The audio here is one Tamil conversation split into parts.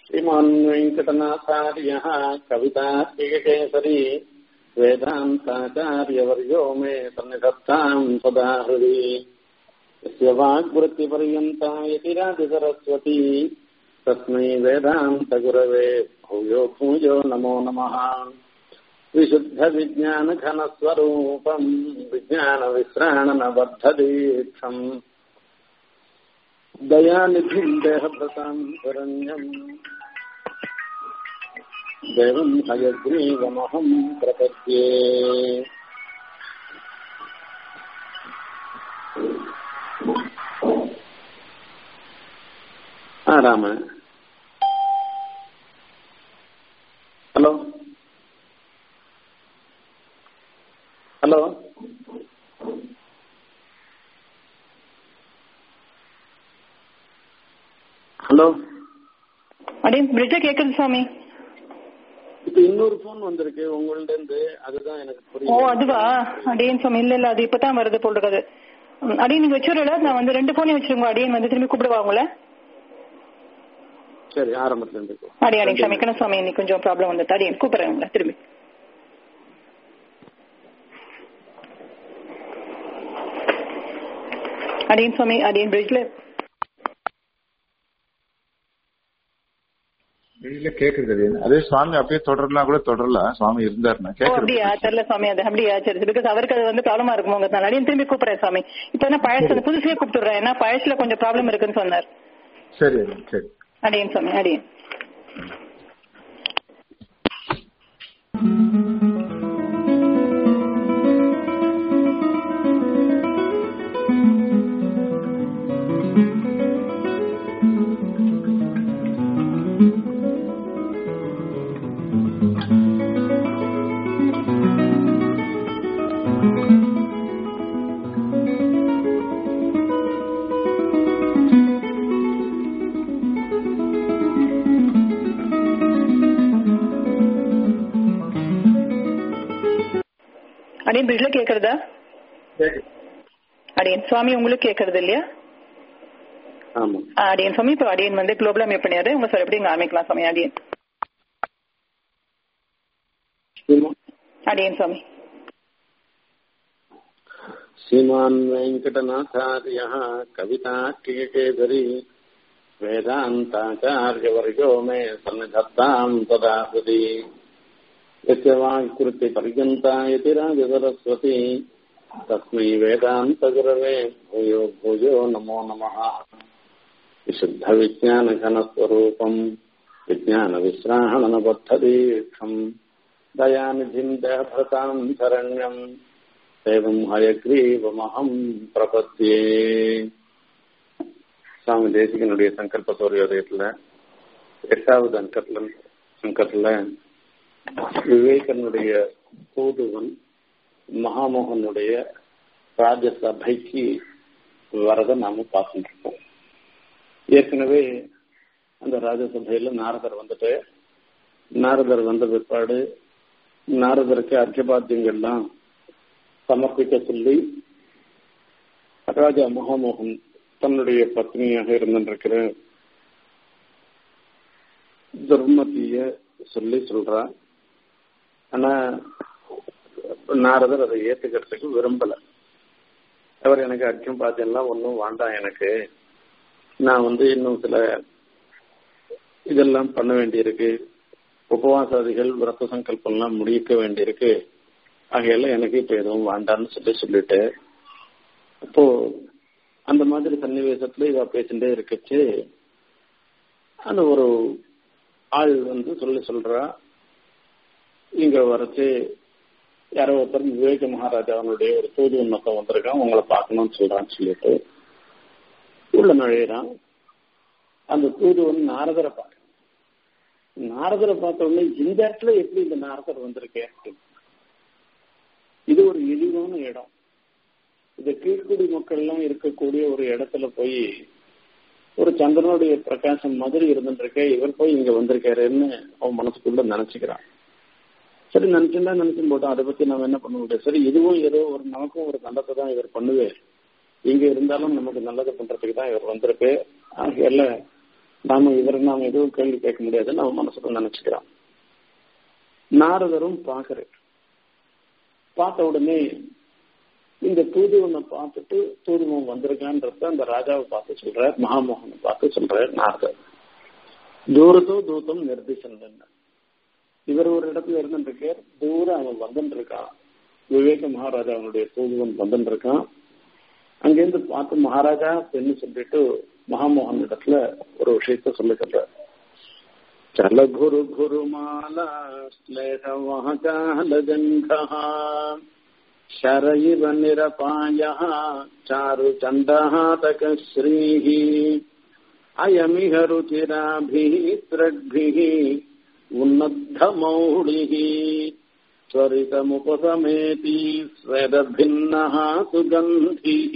श्रीमान् वेङ्कटनाथार्यः कवितात्मिककेसरी वेदान्ताचार्यवर्यो मे सन्निधत्ताम् सदा हृदि यस्य वाग्वृत्तिपर्यन्ता यतिरादिसरस्वती तस्मै वेदान्तगुरवे भूयो भूयो नमो नमः विशुद्धविज्ञानघनस्वरूपम् विज्ञानविश्राणनबद्धदीक्षम् दयानिधिम् देहभृताम् शरण्यम् देवम् हयग्रीवमहम् प्रपद्ये ஆ ராம ஹலோ ஹலோ ஹலோ அடே பிரிட்ஜா கேக்குது சுவாமி இப்ப இன்னொரு போன் வந்திருக்கு உங்கள்ட்ட இருந்து அதுதான் எனக்கு ஓ புரியல அதுவா அடியன் சுவாமி இல்ல இல்ல அது இப்பதான் வருது போல் இருக்குது ம், அடியன் நீங்க வச்சுருல நான் வந்து ரெண்டு போனையும் வச்சிருங்க அடியன் வந்து திரும்பி கூப்பிடுவா உங்களை சரி ஆரம்பத்துல இருந்து போ. அடி அடி க்ஷமிக்கணும் சுவாமி இன்னைக்கு கொஞ்சம் ப்ராப்ளம் வந்துட்டு அடியன் கூப்பிடுறேன் உங்களை திரும்பி அடியன் சுவாமி அடியன் பிரிட்ஜ்ல வெளியில கேக்குறது அது. அதே சுவாமி அப்படியே தொடரலாம் கூட தொடரலாம் சுவாமி இருந்தாருன்னா ஓ அப்படியா கேக்குறது தெரியல சுவாமி அது அப்படியா சரி பிகாஸ் அவருக்கு அது வந்து ப்ராப்ளமா இருக்குமோங்கிறதுனால அடியன் திரும்பி கூப்பிடுறேன் சுவாமி இப்ப என்ன பழசு புதுசே கூப்பிட்டுறேன் ஏன்னா பழசுல கொஞ்சம் ப்ராப்ளம் இருக்குன்னு சொன்னார் சரி அது, சரி அடியன் சுவாமி அடியன் அடியன் பிரிட்ஜ்ல கேக்குறதா கேக்குது. அடியன் சுவாமி உங்களுக்கு கேக்குறது இல்லையா ஆமா ஆ, அடியன் சுவாமி இப்போ அடியன் வந்து குளோபல் அமைப்பு பண்ணியாரு உங்க சார் எப்படி இங்க ஆரம்பிக்கலாம் சுவாமி அடியன் ஸ்ரீமா- அடியன் சுவாமி श्रीमान् वेङ्कटनाथार्यः कवितार्किकेसरी वेदान्ताचार्यवर्यो मे सन्निधत्ताम् सदा हृदि यस्य वाक्कृतिपर्यन्ता यतिराजसरस्वती तस्मै वेदान्तगुरवे भूयो भूयो नमो नमः विशुद्धविज्ञानघनस्वरूपम् विज्ञानविश्राहणनबद्धदीक्षम् दयानिधिम् देहभृताम् शरण्यम् एवम् हयग्रीवमहम् பிரபத்தியே சுவாமி தேசிகனுடைய சங்கல்ப சூரியோதயத்துல எட்டாவது அங்கத்துல அங்கத்துல விவேகனுடைய தூதுவன் மகாமோகனுடைய ராஜசபைக்கு வரத நாம பார்த்துட்டு இருக்கோம் ஏற்கனவே அந்த ராஜசபையில நாரதர் வந்துட்டு நாரதர் வந்த பிற்பாடு நாரதருக்கு அர்க்கபாத்தியங்கள்லாம் சமர்ப்பிக்க சொல்லி ராஜா மகாமோகன் தன்னுடைய பத்னியாக இருந்திருக்கிற துர்மதிய சொல்லி சொல்றா ஆனா நாரதர் அதை ஏத்துக்கிறதுக்கு விரும்பல அவர் எனக்கு அர்க்கம் பாத்தியெல்லாம் ஒன்றும் வேண்டாம் எனக்கு நான் வந்து இன்னும் சில இதெல்லாம் பண்ண வேண்டியிருக்கு உபவாசாதிகள் விரத சங்கல்பம்லாம் முடிக்க வேண்டியிருக்கு ஆகையால எனக்கு இப்ப எதுவும் வேண்டாம்னு சொல்லி சொல்லிட்டு அப்போ அந்த மாதிரி சன்னிவேசத்துல இவ பேசிட்டே இருக்கச்சு அந்த ஒரு ஆள் வந்து சொல்லி சொல்றா இங்க வரச்சு யாரோ ஒருத்தர் விவேக மகாராஜா அவனுடைய ஒரு தூது உன்னத்தம் வந்திருக்கான் உங்களை பார்க்கணும்னு சொல்றான்னு சொல்லிட்டு உள்ள நுழையிறான் அந்த தூதுவன் நாரதரை பார்க்க நாரதரை பார்த்த உடனே இந்த இடத்துல எப்படி இந்த நாரதர் வந்திருக்கேன் இது ஒரு இழிவான இடம் இந்த கீழ்குடி மக்கள் எல்லாம் இருக்கக்கூடிய ஒரு இடத்துல போய் ஒரு சந்திரனுடைய பிரகாசம் மாதிரி இருந்துருக்க இவர் போய் இங்க வந்திருக்காருன்னு அவன் மனசுக்குள்ள நினைச்சுக்கிறான் சரி நினைச்சுட்டா நினைச்சும் போட்டோம் அதை பத்தி நம்ம என்ன பண்ண முடியாது சரி இதுவும் ஏதோ ஒரு நமக்கும் ஒரு நல்லதை தான் இவர் பண்ணுவேன் இங்க இருந்தாலும் நமக்கு நல்லது பண்றதுக்கு தான் இவர் வந்திருக்கு ஆகையால நாம இவரை நாம எதுவும் கேள்வி கேட்க முடியாது நம்ம மனசுக்கு நினைச்சுக்கிறோம் நாரதரும் பாக்குறாரு பார்த்த உடனே இந்த தூதுவனை பார்த்துட்டு தூதுவன் வந்திருக்கான்றத அந்த ராஜாவை பார்த்து சொல்றார் மகாமோகனை பார்த்து சொல்றார் நாரதர் தூரத்தோ தூத்தம் நிர்திசன் இவர் ஒரு இடத்துல இருந்துருக்கார் தூரம் அவன் வந்துட்டு இருக்கான் விவேக மகாராஜா அவனுடைய தூதுவன் வந்துட்டு இருக்கான் அங்கேருந்து பார்த்து மகாராஜா பெண்ணு சொல்லிட்டு மகாமோகன் இடத்துல ஒரு விஷயத்த சொல்லி சொல்றார் चल घुरु घुरुमाला श्लेषवहचालजङ्घः शर इव निरपायः चारुचण्डः तकश्रीः अयमिह रुचिराभिः त्र्यग्भिः उन्नद्धमौढिः त्वरितमुपसमेति स्वेदभिन्नः सुगन्धिः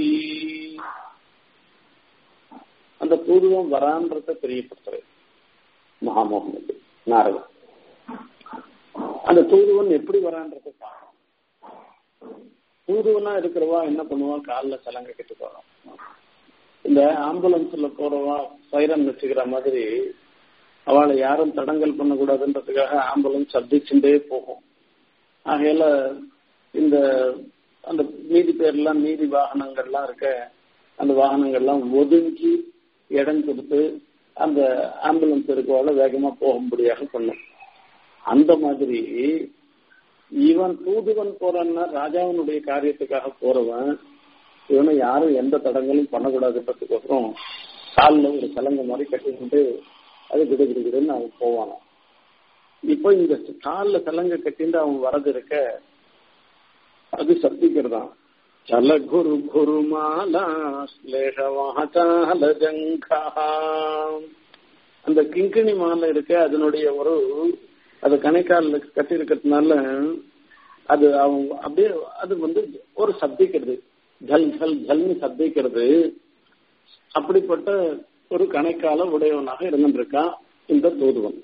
அந்த பூர்வம் வரான்றத தெரியப்படுத்துறேன் மகாமோகனுக்கு நாரதன் அந்த தூதுவன் எப்படி வரான்றத பார்க்கணும் தூதுவனா இருக்கிறவா என்ன பண்ணுவா காலில் சலங்க கட்டி போறான் இந்த ஆம்புலன்ஸ்ல போறவா சைரன் வச்சுக்கிற மாதிரி அவளை யாரும் தடங்கல் பண்ணக்கூடாதுன்றதுக்காக ஆம்புலன்ஸ் சப்திச்சுட்டே போகும் ஆகையில இந்த அந்த மீதி பேர்லாம் மீதி வாகனங்கள்லாம் இருக்க அந்த வாகனங்கள்லாம் ஒதுங்கி இடம் கொடுத்து அந்த ஆம்புலன்ஸ் இருக்கவால வேகமா போகும்படியாக பண்ணும் அந்த மாதிரி இவன் தூதுவன் போறான்னா ராஜாவினுடைய காரியத்துக்காக போறவன் இவனை யாரும் எந்த தடங்களும் பண்ணக்கூடாதுன்றதுக்கோசரம் காலில் ஒரு சலங்க மாதிரி கட்டிக்கிட்டு அது கிடு கிடுன்னு அவன் போவானான் இப்போ இந்த காலில் சலங்க கட்டிட்டு அவன் வரது இருக்க அது சத்திக்கிறதான் चल गुरु गुरुमाला ஸ்லேஷவாச்சாலஜங்கா அந்த கிங்கிணி மாலை இருக்க அதனுடைய ஒரு அது கணைக்கால கட்டி இருக்கிறதுனால அது அவங்க அப்படியே அது வந்து ஒரு சப்திக்கிறது ஜல் ஜல் ஜல்னு சப்திக்கிறது அப்படிப்பட்ட ஒரு கணைக்கால உடையவனாக இருந்திருக்கான் இந்த தூதுவன்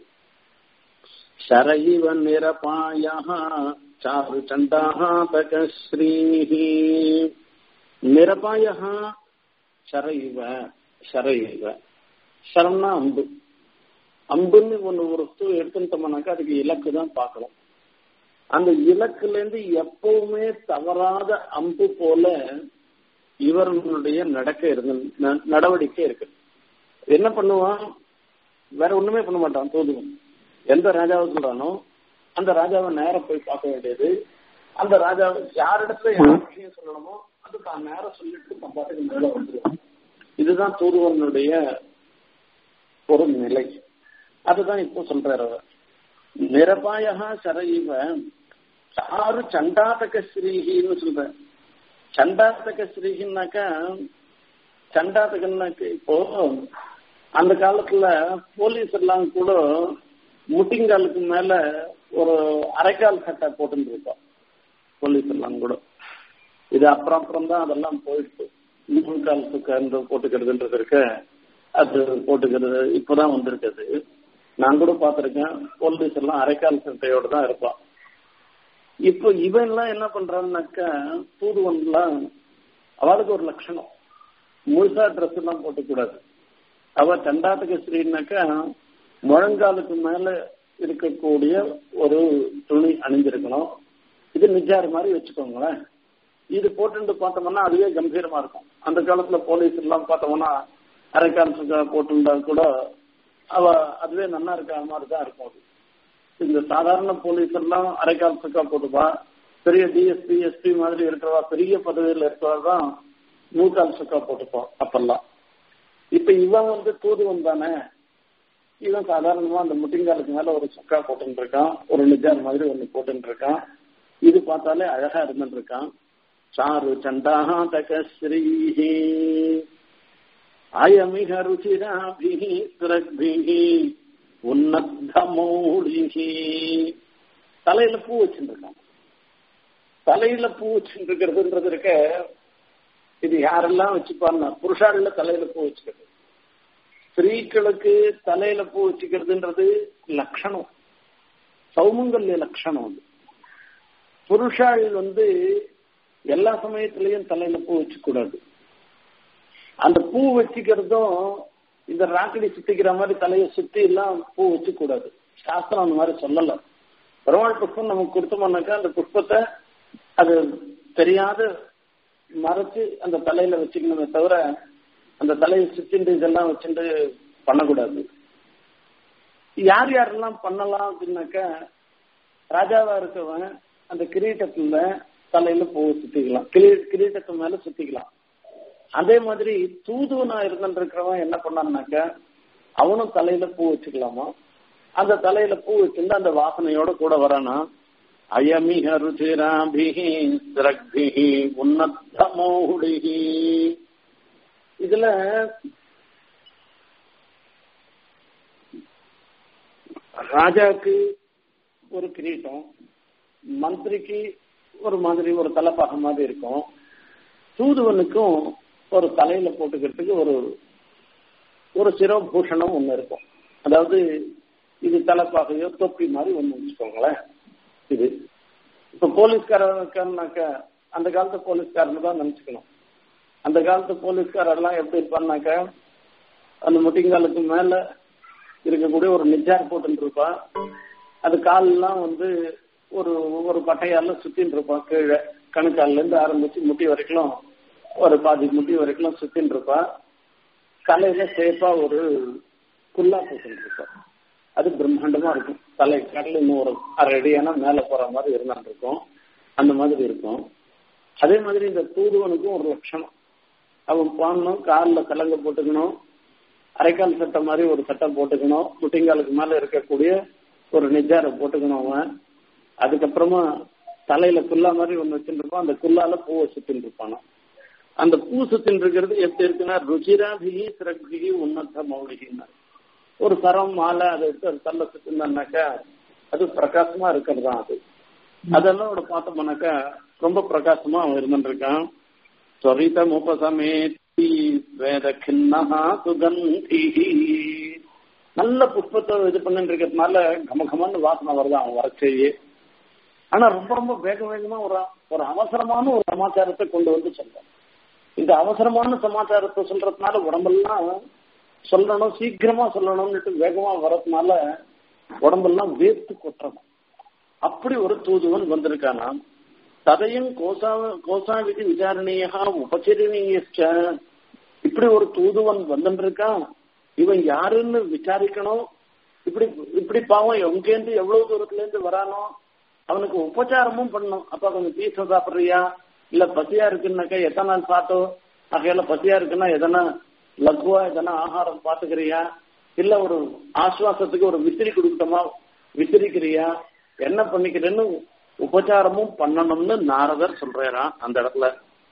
शरैव निरपायः चारुचण्डाः तकश्रीः निरपायः शरैव शरैव சரம்னா அம்பு அம்புன்னு ஒண்ணு ஒரு வஸ்து எடுத்துட்டோம்னாக்கா அதுக்கு இலக்கு தான் பார்க்கணும் அந்த இலக்குல இருந்து எப்பவுமே தவறாத அம்பு போல இவர்களுடைய நடக்க இருந்து நடவடிக்கை இருக்கு என்ன பண்ணுவான் வேற ஒண்ணுமே பண்ண மாட்டான் தூதுவன் எந்த ராஜாவை சொல்றானோ அந்த ராஜாவை நேரம் போய் பார்க்க வேண்டியது அந்த ராஜாவை யாரிடத்துல யார் விஷயம் சொல்லணுமோ அது தான் நேரம் சொல்லிட்டு தான் பாட்டுக்கு மேல வந்துருவான் இதுதான் தூதுவனுடைய ஒரு நிலை அதுதான் இப்போ சொல்றாரு அவர் நிரபாயகா சரைவ சாரு சண்டாதக ஸ்ரீஹின்னு சொல்ற சண்டாதக ஸ்ரீஹின்னாக்கா சண்டாதகன்னாக்க இப்போ அந்த காலத்துல போலீஸ் எல்லாம் கூட முட்டிங்காலுக்கு மேல ஒரு அரைக்கால் சட்டை போட்டுட்டு இருக்கோம் போலீஸ் எல்லாம் கூட இது அப்புறம் அப்புறம் தான் அதெல்லாம் போயிடுச்சு முன்கால் சுக்க போட்டுக்கிறதுன்றது இருக்க அது போட்டுக்கிறது இப்பதான் வந்திருக்குது நான் கூட பார்த்திருக்கேன் போலீஸ் எல்லாம் அரைக்கால் சட்டையோட தான் இருப்பான் இப்போ இவன் எல்லாம் என்ன பண்றான்னாக்கா தூதுவன்லாம் அவளுக்கு ஒரு லட்சணம் முழுசா ட்ரெஸ் எல்லாம் போட்டக்கூடாது அவ சண்டாத்துக்கு ஸ்ரீனாக்கா முழங்காலுக்கு மேல இருக்கக்கூடிய ஒரு துணி அணிஞ்சிருக்கணும் இது நிஜார் மாதிரி வச்சுக்கோங்களேன் இது போட்டு பார்த்தோம்னா அதுவே கம்பீரமா இருக்கும் அந்த காலத்துல போலீஸ் எல்லாம் பார்த்தோம்னா அரைக்கால் சுக்கா போட்டுருந்தா கூட அவ அதுவே நல்லா இருக்க மாதிரி தான் இருக்கும் அது இந்த சாதாரண போலீஸ் எல்லாம் அரைக்கால் சுக்கா போட்டுப்பா பெரிய டிஎஸ்பி எஸ்பி மாதிரி இருக்கிறவா பெரிய பதவியில் இருக்கிறவா தான் மூக்கால் சுக்கா போட்டுப்போம் அப்பெல்லாம் இப்ப இவன் வந்து தூதுவன் தானே இவன் சாதாரணமா அந்த முட்டிங்காலுக்கு மேல ஒரு சுக்கா போட்டுட்டு இருக்கான் ஒரு நிஜார் மாதிரி ஒண்ணு போட்டுட்டு இருக்கான் இது பார்த்தாலே அழகா இருந்துட்டு இருக்கான் சாரு சண்டாஹா தகஸ்ரீஹி அயமிக ருச்சிராபிஹி சுரக்பிஹி உன்னத்தமௌலிஹி தலையில பூ வச்சுட்டு இருக்கான் தலையில பூ வச்சுட்டு இருக்கிறதுன்றது இருக்க இது யாரெல்லாம் வச்சுப்பான்னா புருஷாளில தலையில பூ வச்சுக்கிறது ஸ்திரீக்களுக்கு தலையில பூ வச்சுக்கிறதுன்றது லட்சணம் சௌமங்கல்ய லட்சணம் அது புருஷாள் வந்து எல்லா சமயத்திலையும் தலையில பூ வச்சுக்கூடாது அந்த பூ வச்சுக்கிறதும் இந்த ராக்கடி சுத்திக்கிற மாதிரி தலையை சுத்தி எல்லாம் பூ வச்சு கூடாது சாஸ்திரம் அந்த மாதிரி சொல்லல பெருமாள் புஷ்பம் நமக்கு கொடுத்தோம்னாக்கா அந்த புஷ்பத்தை அது தெரியாத மறைச்சு அந்த தலையில வச்சுக்கணுமே தவிர அந்த தலையை சுத்திண்டு இதெல்லாம் வச்சுட்டு பண்ணக்கூடாது யார் யாரெல்லாம் பண்ணலாம் அப்படின்னாக்கா ராஜாவா இருக்கவன் அந்த கிரீட்டத்துல தலையில பூ சுத்திக்கலாம் கிரீ கிரீட்டத்து மேல சுத்திக்கலாம் அதே மாதிரி தூதுவனா இருந்துருக்கிறவன் என்ன பண்ணான்னாக்கா அவனும் தலையில பூ வச்சுக்கலாமா அந்த தலையில பூ வச்சிருந்து அந்த வாசனையோட கூட வரானா அயமிக ருச்சிராபிஹி சிரக்பிஹி உன்னத்தமோகுடிஹி இதுல ராஜாக்கு ஒரு கிரீட்டம் மந்திரிக்கு ஒரு மாதிரி ஒரு தலைப்பாக மாதிரி இருக்கும் தூதுவனுக்கும் ஒரு தலையில போட்டுக்கிறதுக்கு ஒரு ஒரு சிரோபூஷணம் ஒண்ணு இருக்கும் அதாவது இது தலைப்பாகையோ தொப்பி மாதிரி ஒண்ணு வச்சுக்கோங்களேன் இது இப்ப போலீஸ்காரனாக்க அந்த காலத்து போலீஸ்காரன்னு தான் நினைச்சுக்கணும் அந்த காலத்து போலீஸ்காரெல்லாம் எப்படி இருப்பான்னாக்க அந்த முட்டிங்காலுக்கு மேல இருக்கக்கூடிய ஒரு நிஜார் போட்டுன்னு இருப்பான் அது காலெல்லாம் வந்து ஒரு ஒரு பட்டையால சுத்தின்னு இருப்பான் கீழே கணுக்கால்ல இருந்து ஆரம்பிச்சு முட்டி வரைக்கும் ஒரு பாதி முட்டி வரைக்கும் சுத்தின்னு இருப்பான் தலையில சேஃபா ஒரு குல்லா போட்டுன்னு இருப்பான் அது பிரம்மாண்டமா இருக்கும் தலை கடல இன்னும் ஒரு அரை அடியான மேல போற மாதிரி இருந்தான் இருக்கும் அந்த மாதிரி இருக்கும் அதே மாதிரி இந்த தூதுவனுக்கும் ஒரு லட்சணம் அவன் பாடணும் காலில் கலங்க போட்டுக்கணும் அரைக்கால் சட்டை மாதிரி ஒரு சட்டை போட்டுக்கணும் முட்டிங்காலுக்கு மேல இருக்கக்கூடிய ஒரு நிஜாரை போட்டுக்கணும் அவன் அதுக்கப்புறமா தலையில குல்லா மாதிரி ஒண்ணு வச்சுட்டு இருப்பான் அந்த குல்லால பூவை சுத்தின்னு இருப்பானா அந்த பூ சுத்தின்னு இருக்கிறது எப்படி இருக்குன்னா ருச்சிராபிகி சிறப்பிகி உன்னத மௌலிகின்னா ஒரு சரம் மாலை அதை எடுத்து அது தள்ள சுத்தினாக்கா அது பிரகாசமா இருக்கிறது தான் அது அதெல்லாம் அவட பார்த்தோம்னாக்கா ரொம்ப பிரகாசமா அவன் இருந்துருக்கான் ஸ்வரிதம் உபசமேத்தி வேத கிண்ணா சுகந்தி நல்ல புஷ்பத்தை இது பண்ணிட்டு இருக்கிறதுனால கமகமான்னு வாசனை வருது அவன் வரச்சேயே ஆனா ரொம்ப ரொம்ப வேக வேகமா ஒரு ஒரு அவசரமான ஒரு சமாச்சாரத்தை கொண்டு வந்து சொல்றான் இந்த அவசரமான சமாச்சாரத்தை சொல்றதுனால உடம்பெல்லாம் சொல்லணும் சீக்கிரமா சொல்லணும்னுட்டு வேகமா வர்றதுனால உடம்பெல்லாம் வேர்த்து கொட்டணும் அப்படி ஒரு தூதுவன் வந்திருக்கானா ததையும் கோசா கோசாவிதி விசாரணையா உபச்சரணீயச்ச இப்படி ஒரு தூதுவன் வந்துருக்கான் இவன் யாருன்னு விசாரிக்கணும் இப்படி இப்படி பாவம் எங்கேருந்து எவ்வளவு தூரத்துல இருந்து வரானோ அவனுக்கு உபச்சாரமும் பண்ணணும் அப்ப கொஞ்சம் தீர்த்தம் சாப்பிடுறியா இல்ல பசியா இருக்குன்னாக்கா எத்தனை நாள் சாப்பிட்டோ ஆகையில பசியா இருக்குன்னா எதனா லகுவா எதனா ஆகாரம் பாத்துக்கிறியா இல்ல ஒரு ஆஸ்வாசத்துக்கு ஒரு விசிறி கொடுக்கணுமா விசிறிக்கிறியா என்ன பண்ணிக்கிறேன்னு உபச்சாரமும் பண்ணணும்னு நாரதர் சொல்றாராம் அந்த இடத்துல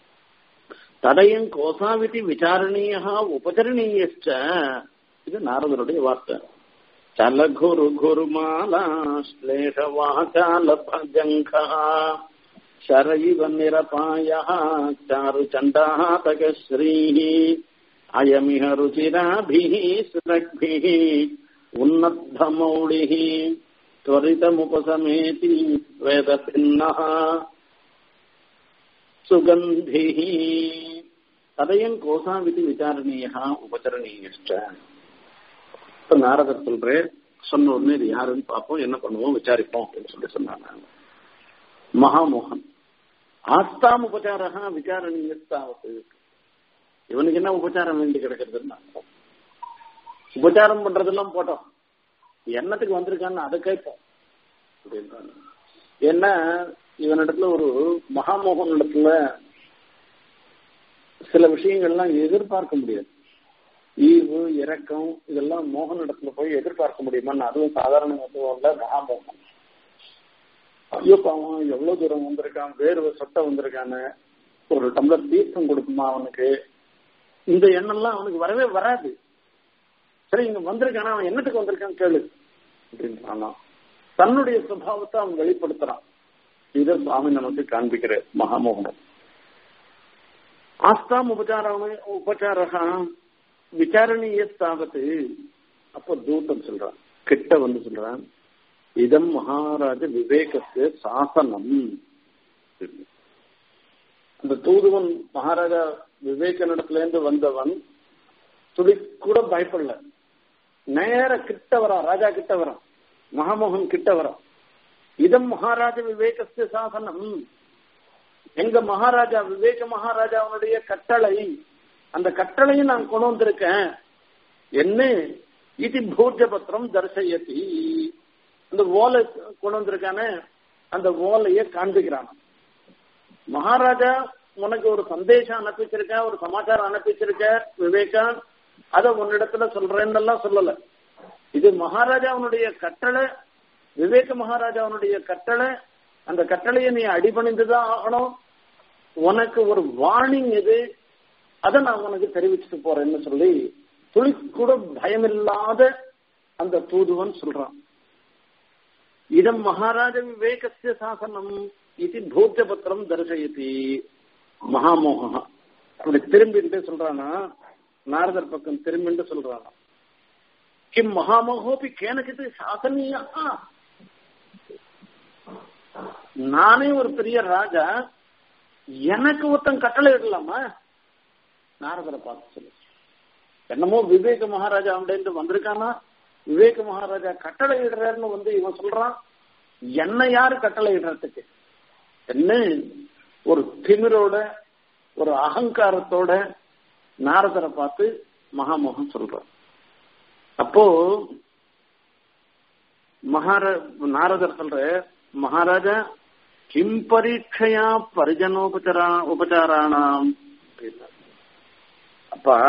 தடையும் கோசாவிதி விசாரணீயா உபச்சரணீயச்ச இது நாரதருடைய வார்த்தை சல குரு குருமாலா ஸ்லேஷ வாசால பஜங்கா शरैव निरपायः चारु चण्डातकश्रीः अयमिह रुचिराभिः सुरग्भिः उन्नद्धमौलिः त्वरितमुपसमेति वेदभिन्नः सुगन्धिः तदयम् கோசாவிதி விசாரணீயா உபச்சரணீயஷ்ட இப்ப நாரதர் சொல்றேன் சொன்ன உடனே இது யாருன்னு பார்ப்போம் என்ன பண்ணுவோம் விசாரிப்போம் அப்படின்னு சொல்லி சொன்னாங்க மகாமோகன் ஆஸ்தாம் உபச்சாரா விசாரணீயத்தாவது இவனுக்கு என்ன உபச்சாரம் வேண்டி கிடக்கிறதுன்னா உபச்சாரம் பண்றதெல்லாம் போட்டோம் என்னத்துக்கு வந்திருக்கான்னு அதை கேட்போம் அப்படின்றாங்க ஏன்னா இவனிடத்துல ஒரு மகாமோகன் இடத்துல சில விஷயங்கள்லாம் எதிர்பார்க்க முடியாது ஈவு இரக்கம் இதெல்லாம் மோகன் இடத்துல போய் எதிர்பார்க்க முடியுமான்னு அதுவும் சாதாரண இல்ல மகாமோகன் ஐயோ பாவம் எவ்வளவு தூரம் வந்திருக்கான் வேறு சொட்டை வந்திருக்கானு ஒரு டம்ளர் தீர்த்தம் கொடுக்குமா அவனுக்கு இந்த எண்ணம்லாம் அவனுக்கு வரவே வராது சரி இங்க வந்திருக்கானா அவன் என்னத்துக்கு வந்திருக்கான்னு கேளு அப்படின்றானா தன்னுடைய சுபாவத்தை அவன் வெளிப்படுத்துறான் இதை சுவாமி நமக்கு காண்பிக்கிற மகாமோகனம் ஆஸ்தாம் உபச்சாரம் உபச்சாரகா விசாரணியஸ்தாவத்து அப்போ தூத்தம் சொல்றான் கிட்ட வந்து சொல்றான் இதம் மகாராஜ விவேகத்து சாசனம் அந்த தூதுவன் மகாராஜா விவேகனிடத்துல இருந்து வந்தவன் துளி கூட பயப்படல நேர கிட்ட வரா ராஜா கிட்ட வரா மகாமோகன் கிட்ட வரா இதம் மகாராஜ விவேகஸ்து சாசனம் எங்க மகாராஜா விவேக மகாராஜாவுடைய கட்டளை அந்த கட்டளையும் நான் கொண்டு வந்திருக்கேன் என்ன இது பூஜ பத்திரம் தரிசயத்தி அந்த ஓலை கொண்டு வந்திருக்கானே அந்த ஓலைய காண்பிக்கிறான் மகாராஜா உனக்கு ஒரு சந்தேஷம் அனுப்பிச்சிருக்க ஒரு சமாச்சாரம் அனுப்பிச்சிருக்க விவேகா அத உன்னிடத்துல சொல்றேன்னு சொல்லல இது மகாராஜாவுடைய கட்டளை விவேக மகாராஜாவுடைய கட்டளை அந்த கட்டளையை நீ அடிபணிந்துதான் ஆகணும் உனக்கு ஒரு வார்னிங் இது அதை நான் உனக்கு தெரிவிச்சுட்டு போறேன்னு சொல்லி துளி கூட பயமில்லாத அந்த தூதுவன் சொல்றான் இதம் மகாராஜ விவேகசிய சாசனம் இது பூஜ பத்திரம் தரிசயதி மகாமோகா அப்படி திரும்பிட்டு சொல்றானா நாரதர் பக்கம் திரும்பிட்டு சொல்றானா கிம் மகாமோகோபி கேனக்கிட்டு சாசனியா நானே ஒரு பெரிய ராஜா எனக்கு ஒருத்தன் கட்டளை இடலாமா நாரதரை பார்த்து சொல்லு என்னமோ விவேக மகாராஜா அப்படின்னு வந்திருக்கானா விவேக மகாராஜா கட்டளை இடுறாருன்னு வந்து இவன் சொல்றான் என்ன யாரு கட்டளை இடுறதுக்கு என்ன ஒரு திமிரோட ஒரு அகங்காரத்தோட நாரதரை பார்த்து மகாமோகன் சொல்றான் அப்போ மகாரா நாரதர் சொல்ற மகாராஜா கிம் பரீட்சையா பரிஜனோபச்சாரா உபச்சாராணாம் அப்பா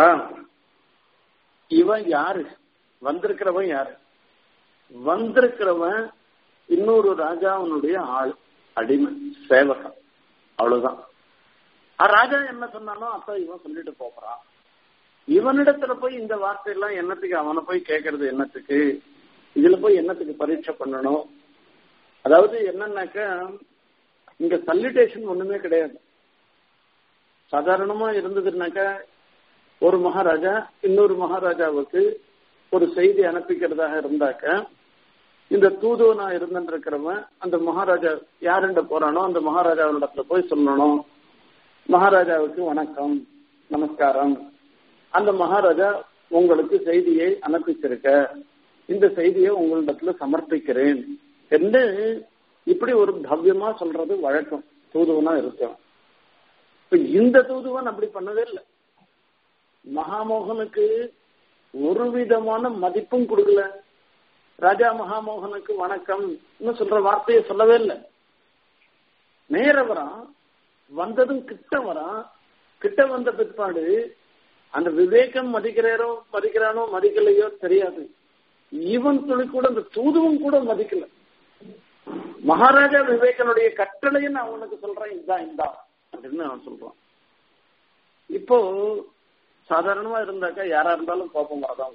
இவன் யாரு வந்திருக்கிறவன் யாரு வந்திருக்கிறவன் இன்னொரு ராஜாவனுடைய ஆள் அடிமை சேவகன் அவ்வளவுதான் ராஜா என்ன சொன்னானோ அப்ப இவன் சொல்லிட்டு போறான் இவனிடத்துல போய் இந்த வார்த்தையெல்லாம் என்னத்துக்கு அவனை போய் கேட்கறது என்னத்துக்கு இதுல போய் என்னத்துக்கு பரீட்சை பண்ணணும் அதாவது என்னன்னாக்க இங்க சல்லிட்டேஷன் ஒண்ணுமே கிடையாது சாதாரணமா இருந்ததுனாக்க ஒரு மகாராஜா இன்னொரு மகாராஜாவுக்கு ஒரு செய்தி அனுப்பிக்கிறதாக இருந்தாக்க இந்த தூதுவனா இருந்திருக்கிறவன் அந்த மகாராஜா யாருண்ட போறானோ அந்த மகாராஜாவிடத்துல போய் சொல்லணும் மகாராஜாவுக்கு வணக்கம் நமஸ்காரம் அந்த மகாராஜா உங்களுக்கு செய்தியை அனுப்பிச்சிருக்க இந்த செய்தியை உங்களிடத்துல சமர்ப்பிக்கிறேன் என்று இப்படி ஒரு பவ்யமா சொல்றது வழக்கம் தூதுவனா இருக்கும் இப்ப இந்த தூதுவன் அப்படி பண்ணவே இல்லை மகாமோகனுக்கு ஒரு விதமான மதிப்பும் கொடுக்கல ராஜா மகாமோகனுக்கு வணக்கம் சொல்ற வார்த்தையை சொல்லவே இல்லை நேர வரான் வந்ததும் கிட்ட வரான் கிட்ட வந்த பிற்பாடு அந்த விவேகம் மதிக்கிறாரோ மதிக்கிறானோ மதிக்கலையோ தெரியாது இவன் துளி கூட அந்த தூதுவும் கூட மதிக்கல மகாராஜா விவேகனுடைய கட்டளையை நான் உனக்கு சொல்றேன் இதான் இந்தா அப்படின்னு அவன் சொல்றான் இப்போ சாதாரணமா இருந்தாக்கா யாரா இருந்தாலும் கோபம் வரதான்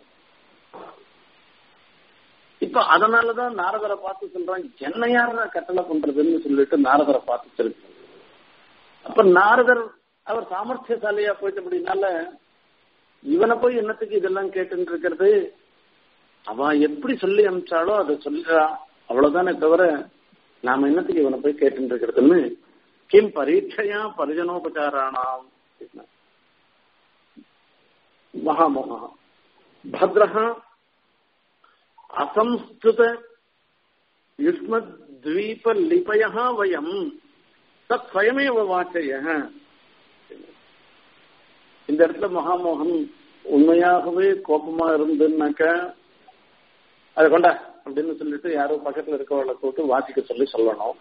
இப்ப அதனாலதான் நாரதரை பார்த்து சொல்றான் என்ன யாரா கட்டளை பண்றதுன்னு சொல்லிட்டு நாரதரை பார்த்து சொல்லு அப்ப நாரதர் அவர் சாமர்த்தியசாலியா போயிட்டு அப்படின்னால இவனை போய் என்னத்துக்கு இதெல்லாம் கேட்டு இருக்கிறது அவன் எப்படி சொல்லி அனுப்பிச்சாலோ அதை சொல்லிடுறான் அவ்வளவுதானே தவிர நாம என்னத்துக்கு இவனை போய் கேட்டு இருக்கிறதுன்னு கிம் பரீட்சையா பரிஜனோபச்சாராணாம் மகாமோகா பத்ரஹ அசம்ஸ்கிருத யுஷ்மத்வீப லிபய வயம் தத் ஸ்வயமேவ வாச்சய இந்த இடத்துல மகாமோகன் உண்மையாகவே கோபமா இருந்துன்னாக்க அதை கொண்டா அப்படின்னு சொல்லிட்டு யாரோ பக்கத்துல இருக்கவளை கூப்பிட்டு வாசிக்க சொல்லி சொல்லணும்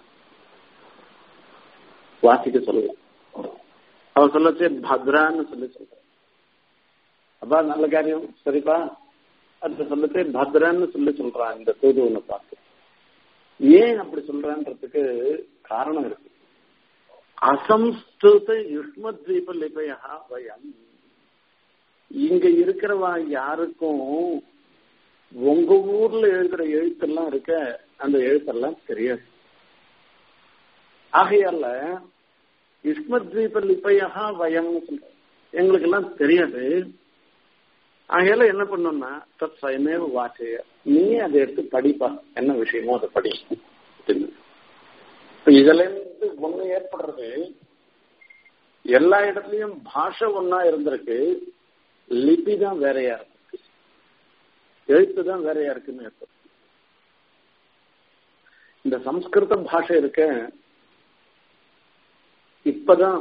வாசிக்க சொல்லலாம் அவன் சொல்லச்சே பத்ரான்னு சொல்லி சொல்ற அப்பா நல்ல காரியம் சரிப்பா அது சொல்லிட்டு பத்ரான்னு சொல்லி சொல்றான் இந்த தூதுவனை பார்த்து ஏன் அப்படி சொல்றான்றதுக்கு காரணம் இருக்கு அசம்ஸ்கிருத யுஷ்மத்வீப லிபயா வயம் இங்க இருக்கிறவா யாருக்கும் உங்க ஊர்ல எழுதுற எழுத்தெல்லாம் இருக்க அந்த எழுத்தெல்லாம் தெரியாது ஆகையால யுஷ்மத்வீப லிபயா வயம்னு சொல்ற எங்களுக்கு எல்லாம் தெரியாது ஆகையால என்ன பண்ணோம்னா தத் சயமேவ வாச்சைய நீ அதை எடுத்து படிப்பா என்ன விஷயமோ அதை படி இப்ப இதுல இருந்து ஒண்ணு ஏற்படுறது எல்லா இடத்துலயும் பாஷை ஒன்னா இருந்திருக்கு லிபி தான் வேறையா இருக்கு எழுத்து தான் வேறையா இருக்குன்னு அர்த்தம் இந்த சம்ஸ்கிருத பாஷை இருக்க இப்பதான்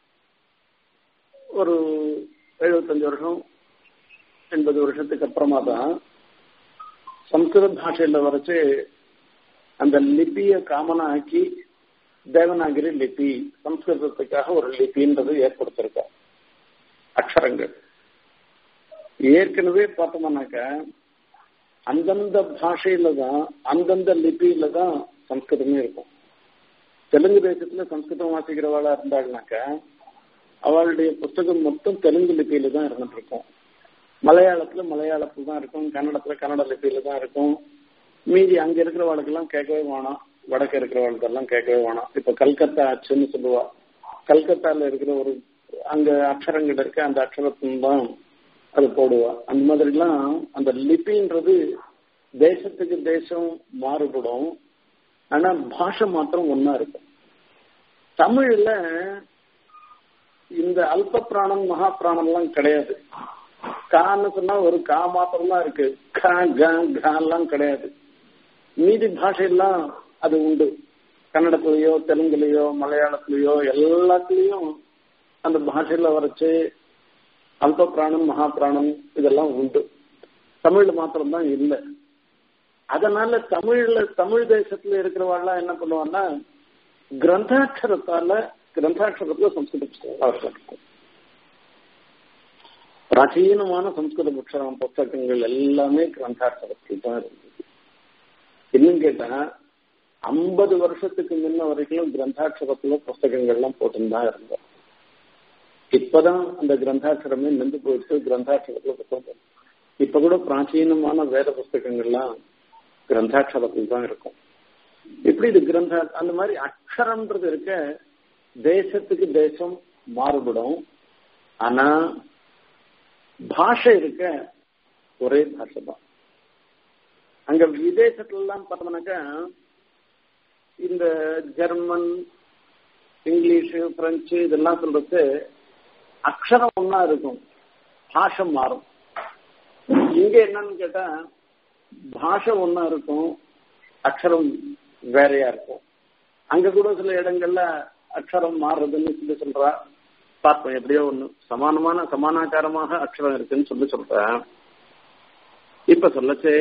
ஒரு எழுபத்தஞ்சு வருஷம் எண்பது வருஷத்துக்கு அப்புறமா தான் சம்ஸ்கிருத பாஷையில வரைச்சு அந்த லிபிய காமனா ஆக்கி தேவநாகரி லிபி சம்ஸ்கிருதத்துக்காக ஒரு லிபின்றது ஏற்படுத்திருக்க அக்ஷரங்கள் ஏற்கனவே பார்த்தோம்னாக்க அந்தந்த பாஷையில தான் அந்தந்த லிபியில தான் சம்ஸ்கிருதமே இருக்கும் தெலுங்கு தேசத்துல சம்ஸ்கிருதம் வாசிக்கிறவாளா இருந்தாள்னாக்க அவளுடைய புஸ்தகம் மொத்தம் தெலுங்கு லிபியில தான் இருந்துட்டு இருக்கும் மலையாளத்துல மலையாளத்துல தான் இருக்கும் கன்னடத்துல கன்னட லிபியில தான் இருக்கும் மீதி அங்க இருக்கிறவாளுக்கெல்லாம் கேட்கவே வேணாம் வடக்கு இருக்கிறவளுக்கெல்லாம் கேட்கவே வேணாம் இப்ப கல்கத்தா ஆச்சுன்னு சொல்லுவா கல்கத்தால இருக்கிற ஒரு அங்க அக்ஷரங்கள் இருக்கு அந்த அக்ஷரத்தின் தான் அது போடுவா அந்த மாதிரிலாம் அந்த லிபின்றது தேசத்துக்கு தேசம் மாறுபடும் ஆனா பாஷை மாத்திரம் ஒன்னா இருக்கும் தமிழ்ல இந்த அல்ப பிராணம் மகா பிராணம் எல்லாம் கிடையாது கான்னு சொன்னா ஒரு கா மாத்திரம் தான் இருக்கு கா கா எல்லாம் கிடையாது மீதி பாஷையெல்லாம் அது உண்டு கன்னடத்துலயோ தெலுங்குலயோ மலையாளத்திலயோ எல்லாத்துலயும் அந்த பாஷையில வரைச்சு அல்ப பிராணம் மகா பிராணம் இதெல்லாம் உண்டு தமிழ்ல மாத்திரம்தான் இல்லை அதனால தமிழ்ல தமிழ் தேசத்துல இருக்கிறவாள்லாம் என்ன பண்ணுவான்னா கிரந்தாட்சரத்தால கிரந்தாட்சரத்துல சம்ஸ்கிருத புஸ்தகம் இருக்கும் பிராச்சீனமான சம்ஸ்கிருத புத்தகம் புத்தகங்கள் எல்லாமே கிரந்தாட்சரத்தில் தான் இருந்தது இன்னும் கேட்டா ஐம்பது வருஷத்துக்கு முன்ன வரைக்கும் கிரந்தாட்சரத்துல புஸ்தகங்கள்லாம் போட்டுதான் இருந்தோம் இப்பதான் அந்த கிரந்தாட்சரமே நின்று போயிட்டு கிரந்தாட்சரத்துல புத்தகம் இப்ப கூட பிராச்சீனமான வேத புஸ்தகங்கள்லாம் கிரந்தாட்சரத்தில் தான் இருக்கும் எப்படி இது கிரந்த அந்த மாதிரி அக்ஷரம்ன்றது இருக்க தேசத்துக்கு தேசம் மாறுபடும் ஆனா பாஷை இருக்க ஒரே பாஷை தான் அங்க விதேசத்துல எல்லாம் பார்த்தோம்னாக்கா இந்த ஜெர்மன் இங்கிலீஷு பிரெஞ்சு இதெல்லாம் சொல்றது அக்ஷரம் ஒன்னா இருக்கும் பாஷை மாறும் இங்க என்னன்னு கேட்டா பாஷை ஒன்னா இருக்கும் அக்ஷரம் வேறையா இருக்கும் அங்க கூட சில இடங்கள்ல அக்ஷரம் மாறுறதுன்னு சொல்லி சொல்றா பார்ப்போம் எப்படியோ ஒண்ணு சமானமான சமானாகாரமாக அக்ஷரம் இருக்குன்னு சொல்லி சொல்றேன் இப்ப சொல்லச்சே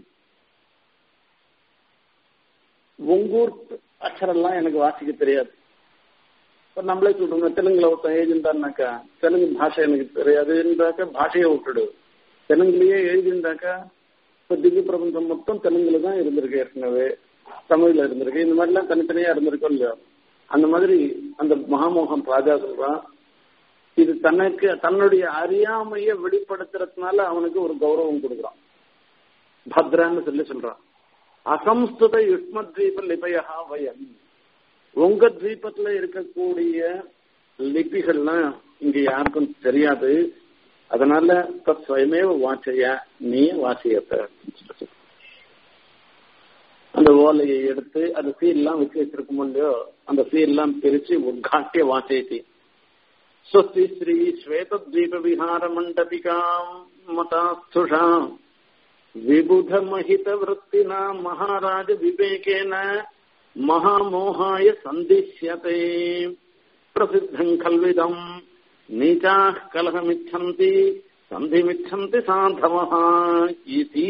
உங்கூர் அக்ஷரம்லாம் எனக்கு வாசிக்க தெரியாது இப்ப நம்மளே சொல்றோம் தெலுங்குல ஒருத்தன் எழுதிண்டான்னாக்கா தெலுங்கு பாஷை எனக்கு தெரியாதுன்றாக்க பாஷையை விட்டுடு தெலுங்குலயே எழுதிண்டாக்கா இப்ப திவ்ய பிரபஞ்சம் மொத்தம் தெலுங்குல தான் இருந்திருக்கு ஏற்கனவே தமிழ்ல இருந்திருக்கு இந்த மாதிரி எல்லாம் தனித்தனியா இருந்திருக்கும் இல்லையா அந்த மாதிரி அந்த மகாமோகன் ராஜா சொல்றான் இது தனக்கு தன்னுடைய அறியாமைய வெளிப்படுத்துறதுனால அவனுக்கு ஒரு கௌரவம் கொடுக்குறான் பத்ரான்னு சொல்லி சொல்றான் அசம்ஸ்துத யுஷ்மத்வீப லிபயா வயம் உங்க தீபத்துல இருக்கக்கூடிய லிபிகள்லாம் இங்க யாருக்கும் தெரியாது அதனால தத் சுயமேவ வாச்சைய நீ வாசியத்த அந்த ஓலையை எடுத்து அந்த சீல்லாம் வச்சு வச்சிருக்கும் இல்லையோ அந்த சீல்லாம் பிரிச்சு உத்காட்டிய வாசயத்தி ஸ்வஸ்தி ஸ்ரீ ஸ்வேதத்வீப விஹார மண்டபிகாம் மதாஸ்துஷாம் விபுத மகித விற்த்தினா மகாராஜ விவேகேன மகாமோகாய சந்திஷ்யதே பிரசித்தம் கல்விதம் நீச்சாः கலகமிச்சந்தி சந்திமிச்சந்தி சாதவா இதி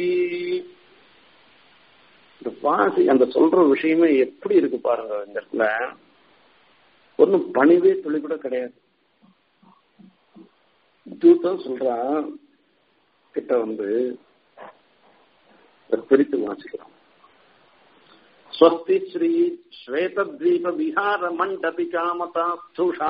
இந்த வாசி அந்த சொல்ற விஷயமே எப்படி இருக்கு பாருங்க இந்த இடத்துல ஒன்னும் பணிவே துளி கூட கிடையாது தூத்தம் சொல்றான் கிட்ட வந்து பிரித்து வாசிக்கிறான் ஸ்வஸ்தி ஸ்ரீ ஸ்வேதத்வீப விஹார மண்டபிகா மதாஸ்துஷா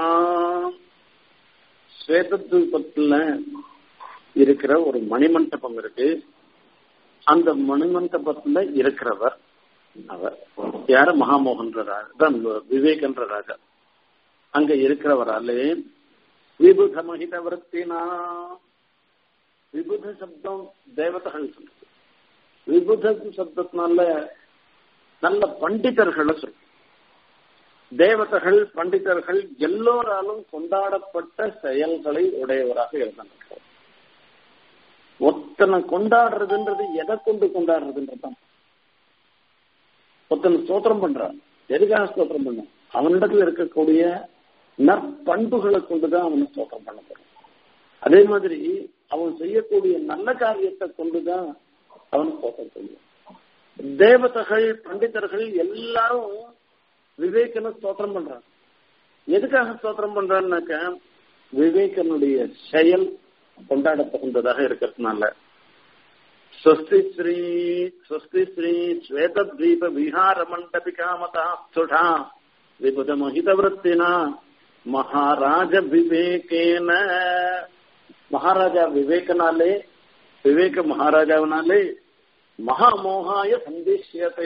ஸ்வேதத்வீபத்துல இருக்கிற ஒரு மணிமண்டபம் இருக்கு அந்த மணிமண்டபத்துல இருக்கிறவர் அவர் யார மகாமோகன்ற ராஜா விவேகன்ற ராஜா அங்க இருக்கிறவராலே விபுத மகித விற்த்தினா விபுத சப்தம் தேவதைகள் சொல்றது விபுத சப்தத்தினால நல்ல பண்டிதர்களை சொல்ற தேவதைகள் பண்டிதர்கள் எல்லோராலும் கொண்டாடப்பட்ட செயல்களை உடையவராக இருந்தாங்க ஒத்தனை கொண்டாடுறதுன்றது எதை கொண்டு கொண்டாடுறதுன்றதான் ஒருத்தன் ஸ்தோத்திரம் பண்றான் எதுக்காக ஸ்தோத்திரம் பண்ண அவனிடத்துல இருக்கக்கூடிய நற்பண்புகளை கொண்டுதான் அவனை ஸ்தோத்திரம் பண்ண போறான் அதே மாதிரி அவன் செய்யக்கூடிய நல்ல காரியத்தை கொண்டுதான் அவன் ஸ்தோத்திரம் செய்யும் தேவதைகள் பண்டிதர்கள் எல்லாரும் விவேகனை ஸ்தோத்திரம் பண்றாங்க எதுக்காக ஸ்தோத்திரம் பண்றான்னாக்க விவேகனுடைய செயல் கொண்டாடத்தகுந்ததாக இருக்கிறதுனால ஸ்வஸ்தி ஸ்ரீ ஸ்வஸ்தி ஸ்ரீ ஸ்வேதத்வீப விஹார மண்டபிகாமதா சுடா விபுத மோகிதவத்தினா மகாராஜ விவேகேன மகாராஜா விவேகனாலே விவேக மகாராஜாவினாலே மகாமோகாய சந்தேசியத்தை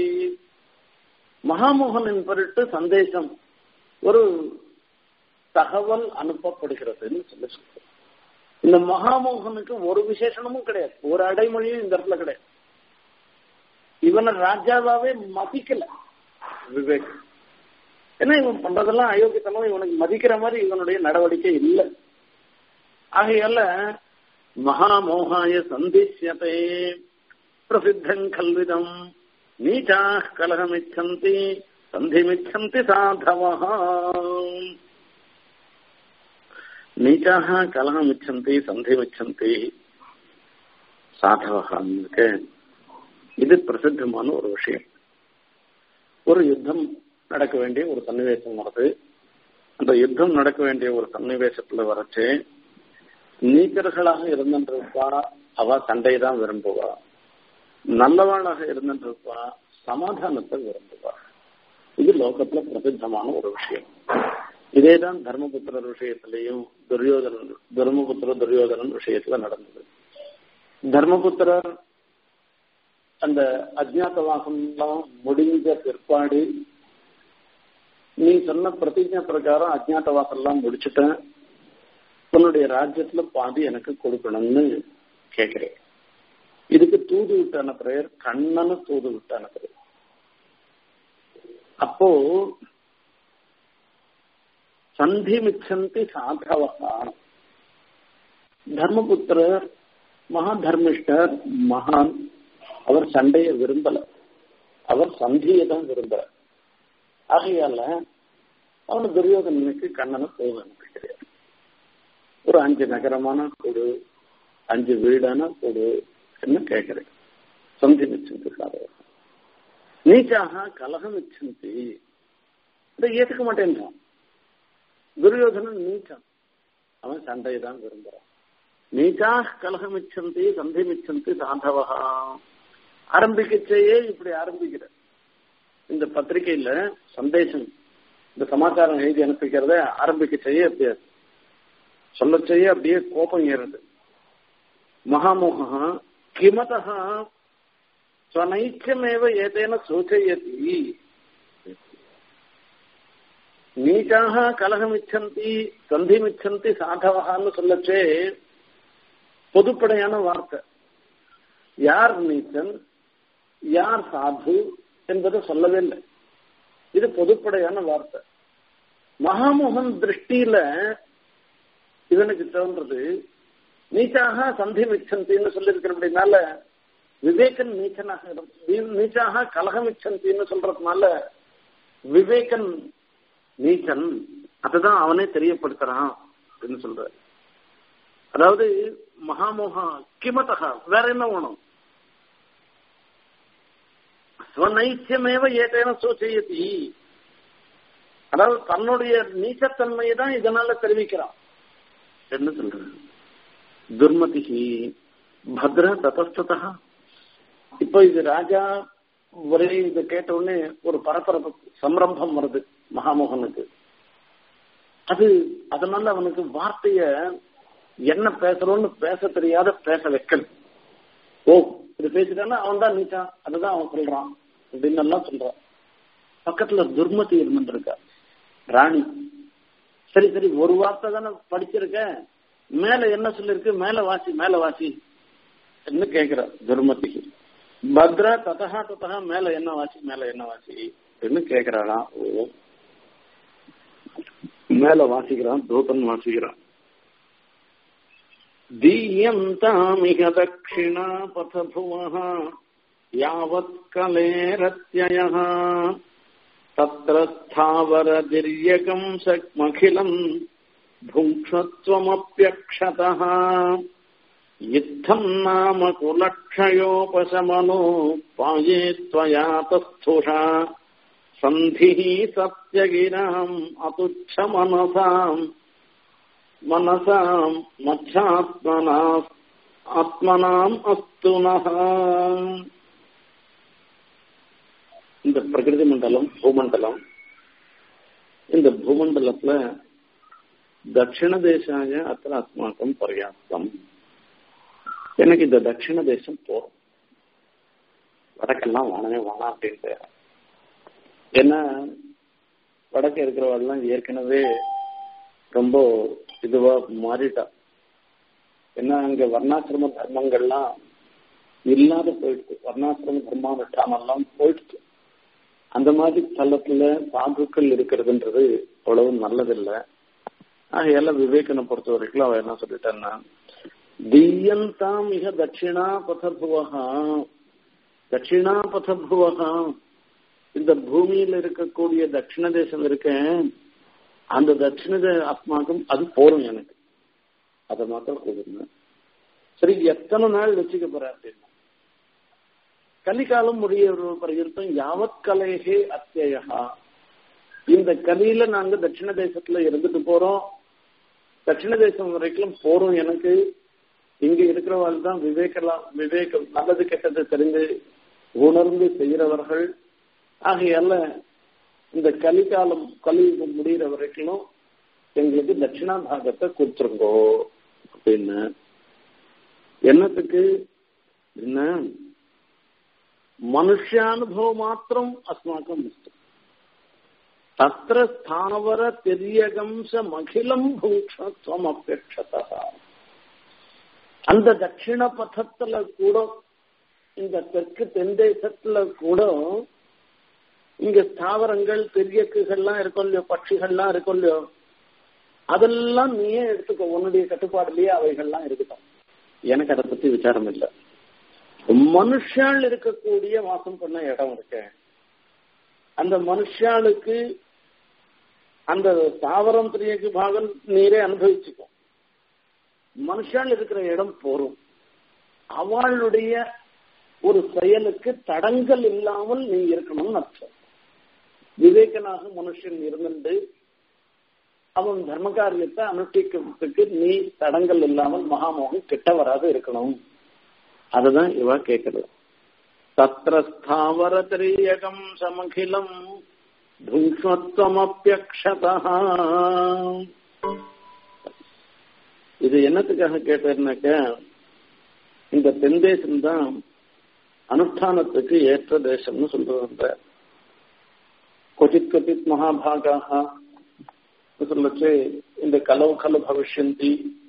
மகாமோகனின் பொருட்டு சந்தேசம் ஒரு தகவல் அனுப்பப்படுகிறதுன்னு சொல்லி சொல்றோம் இந்த மகாமோகனுக்கு ஒரு விசேஷனமும் கிடையாது ஒரு அடைமொழியும் இந்த இடத்துல கிடையாது இவனை ராஜாவாவே மதிக்கல விவேக் ஏன்னா இவன் பண்றதெல்லாம் அயோக்கியத்தனம் இவனுக்கு மதிக்கிற மாதிரி இவனுடைய நடவடிக்கை இல்லை ஆகையால மகாமோகாய சந்திஷ்யத்தை பிரசித்தம் கல்விதம் நீச்சா கலகமிச்சந்தி சந்திமிச்சந்தி சாதவா நீச்சாக கலகமிச்சந்தி சந்திமிச்சந்தி சாதவகான்னு இது பிரசித்தமான ஒரு விஷயம் ஒரு யுத்தம் நடக்க வேண்டிய ஒரு சன்னிவேசம் வருது அந்த யுத்தம் நடக்க வேண்டிய ஒரு சன்னிவேசத்துல வரச்சு நீச்சர்களாக இருந்திருப்பா அவ சண்டை தான் விரும்புவா நல்லவாளாக இருந்திருப்பா சமாதானத்தை விரும்புவா இது லோகத்துல பிரசித்தமான ஒரு விஷயம் இதேதான் தர்மபுத்திரர் விஷயத்திலையும் துரியோதனன் தர்மபுத்திர துரியோதனன் விஷயத்துல நடந்தது தர்மபுத்திரர் அந்த அஜ்ஞாத்தவாசம் எல்லாம் முடிஞ்ச பிற்பாடு நீ சொன்ன பிரதிஜா பிரகாரம் அஜ்ஞாத்தவாசம் எல்லாம் முடிச்சுட்டேன் உன்னுடைய ராஜ்யத்துல பாதி எனக்கு கொடுக்கணும்னு கேட்கிறேன் இதுக்கு தூது விட்டு அனுப்புறார் கண்ணனு தூது விட்டு அனுப்புறார் அப்போ சந்தி மிச்சந்தி சாதவகா தர்மபுத்திரர் மகா தர்மிஷ்டர் மகான் அவர் சண்டைய விரும்பல அவர் சந்தியை தான் விரும்பல ஆகையால அவனு துரியோதனனுக்கு கண்ணனை போக அனுப்பிக்கிறார் ஒரு அஞ்சு நகரமான கொடு அஞ்சு வீடான கொடு என்ன கேட்கிறேன் சந்தி மிச்சந்தி சாதவகா நீச்சாக கலகம் மிச்சந்தி இதை ஏத்துக்க மாட்டேன்றான் துரியோதனன் நீச்சான் அவன் சண்டையை தான் விரும்புறான் நீச்சா கலகமிச்சந்தி சந்தி மிச்சந்தி சாதவகா ஆரம்பிக்கச்சேயே இப்படி ஆரம்பிக்கிற இந்த பத்திரிகையில சந்தேசம் இந்த சமாச்சாரம் எழுதி அனுப்பிக்கிறத ஆரம்பிக்கச்சேயே அப்படியே சொல்லச்சேயே அப்படியே கோபம் ஏறுது மகாமோகா கிமதः स्वनैक्यमेव एतेन सूचयति நீச்சாக கலகமிச்சந்தி சந்திமிச்சந்தி சாதவகான்னு சொல்லச்சே பொதுப்படையான வார்த்தை யார் நீச்சன் யார் சாது என்பதை சொல்லவே இல்லை இது பொதுப்படையான வார்த்தை மகாமோகன் திருஷ்டியில இவனுக்கு தோன்றது நீச்சாக சந்தி மிச்சந்தின்னு சொல்லியிருக்கிறபடினால விவேகன் நீச்சனாக நீச்சாக கலகமிச்சந்தின்னு சொல்றதுனால விவேகன் நீச்சன் அதுதான் அவனே தெரியப்படுத்துறான் அப்படின்னு சொல்ற அதாவது மகாமோகா கிமதகா வேற என்ன வேணும் ஸ்வநைத்தியமேவ ஏதேன சூச்சயத்தி அதாவது தன்னுடைய நீச்சத்தன்மையை தான் இதனால தெரிவிக்கிறான் என்ன சொல்றது துர்மதிகி பத்ர ததஸ்ததா இப்போ இது ராஜா ஒரே இதை கேட்ட உடனே ஒரு பரபரப்பு சம்ரம்பம் வருது மகாமோகனுக்கு அது அதனால அவனுக்கு வார்த்தைய என்ன பேசுறோம்னு பேச தெரியாத பேச வைக்கல் ஓ இது பேசிட்டானா அவன் தான் நீச்சான் அதுதான் அவன் சொல்றான் அப்படின்னு எல்லாம் சொல்றான் பக்கத்துல துர்மதி இருந்துருக்கா ராணி சரி சரி ஒரு வார்த்தை தானே படிச்சிருக்க மேல என்ன சொல்லிருக்கு மேல வாசி மேல வாசி என்ன கேக்குற துர்மதிக்கு பத்ரா ததா ததா மேல என்ன வாசி மேல என்ன வாசி அப்படின்னு கேக்குறாளாம் ஓ மேல வாசிக்கிறான் தூதன் வாசிக்கிறான் दीयन्तामिह दक्षिणा पथभुवः यावत्कलेरत्ययः तत्र स्थावरदिर्यकम् शक्मखिलम् भुङ्क्षत्वमप्यक्षतः इत्थम् नाम कुलक्षयोपशमनो पाये त्वया तस्थुषा सन्धिः सत्यगिराम् अतुच्छमनसाम् मनसाम् मध्यात्मना ஆத்மனாம் அஸ்துனஹ இந்த பிரகிருதி மண்டலம் பூமண்டலம் இந்த பூமண்டலத்துல தட்சிண தேசாய அத்திர அஸ்மாக்கம் பர்யாப்தம் எனக்கு இந்த தட்சிண தேசம் போறோம் வடக்கெல்லாம் வானவே வானா அப்படின்ட்டு ஏன்னா வடக்கு இருக்கிறவெல்லாம் ஏற்கனவே ரொம்ப இதுவா மாறிட்டா ஏன்னா அங்க வர்ணாசிரம தர்மங்கள்லாம் இல்லாத போயிடுச்சு வர்ணாசிரம தர்மானுஷ்டானெல்லாம் போயிடுச்சு அந்த மாதிரி ஸ்தலத்துல சாதுக்கள் இருக்கிறதுன்றது அவ்வளவு நல்லதில்லை ஆகையால விவேகனை பொறுத்த வரைக்கும் அவ என்ன சொல்லிட்டான்னா தீயந்தாம் மிக தட்சிணா பதபுவகா தட்சிணா பதபுவகா இந்த பூமியில இருக்கக்கூடிய தட்சிண தேசம் இருக்க அந்த தட்சிண ஆத்மாக்கும் அது போரும் எனக்கு அதை மாத்திரம் கொடுங்க சரி எத்தனை நாள் வச்சுக்க போற அப்படின்னா கலிகாலம் முடிய பர்யந்தம் யாவத் கலைகே அத்தியா இந்த கலியில நாங்க தட்சிண தேசத்துல இருந்துட்டு போறோம் தட்சிண தேசம் வரைக்கும் போறோம் எனக்கு இங்க இருக்கிறவர்கள் தான் விவேகலாம் விவேகம் நல்லது கெட்டது தெரிந்து உணர்ந்து செய்கிறவர்கள் ஆகையால இந்த கலிகாலம் கலியுகம் முடிகிற வரைக்கும் எங்களுக்கு தட்சிணா பாகத்தை கொடுத்துருங்கோ அப்படின்னு என்னத்துக்கு என்ன மனுஷானுபவம் மாத்திரம் அஸ்மாக்கம் முஸ்து தத்திர ஸ்தானவர தெரியகம்ச மகிழம் பூக்ஷத்வம் அபேட்சதா அந்த தட்சிண பதத்துல கூட இந்த தெற்கு தென்தேசத்துல கூட இங்க ஸ்தாவரங்கள் பெரியக்குகள்லாம் இருக்கும் இல்லையோ பட்சிகள்லாம் இருக்கும் இல்லையோ அதெல்லாம் நீயே எடுத்துக்கோ உன்னுடைய கட்டுப்பாடுலயே அவைகள்லாம் இருக்கட்டும் எனக்கு அதை பத்தி விசாரம் இல்லை மனுஷால் இருக்கக்கூடிய வாசம் பண்ண இடம் இருக்கு அந்த மனுஷாளுக்கு அந்த தாவரம் திரியக்கு பாகம் நீரே அனுபவிச்சுக்கும் மனுஷால் இருக்கிற இடம் போரும் அவளுடைய ஒரு செயலுக்கு தடங்கல் இல்லாமல் நீ இருக்கணும்னு அர்த்தம் விவேகனாக மனுஷன் இருந்துட்டு அவன் தர்ம காரியத்தை அனுஷ்டிக்கிறதுக்கு நீ தடங்கள் இல்லாமல் மகாமோகம் கிட்ட வராது இருக்கணும் அதுதான் இவ கேட்கறது தத்திர ஸ்தாவர திரியகம் சமகிலம் துங்ஸ்வத்வமப்பியக்ஷதா இது என்னத்துக்காக கேட்டேன்னாக்க இந்த தென் தேசம் தான் அனுஷ்டானத்துக்கு ஏற்ற தேசம்னு சொல்றது கொச்சித் கொச்சித் மகாபாகாக சொல்லச்சு இந்த கலவு கலு பவிஷ்யந்தி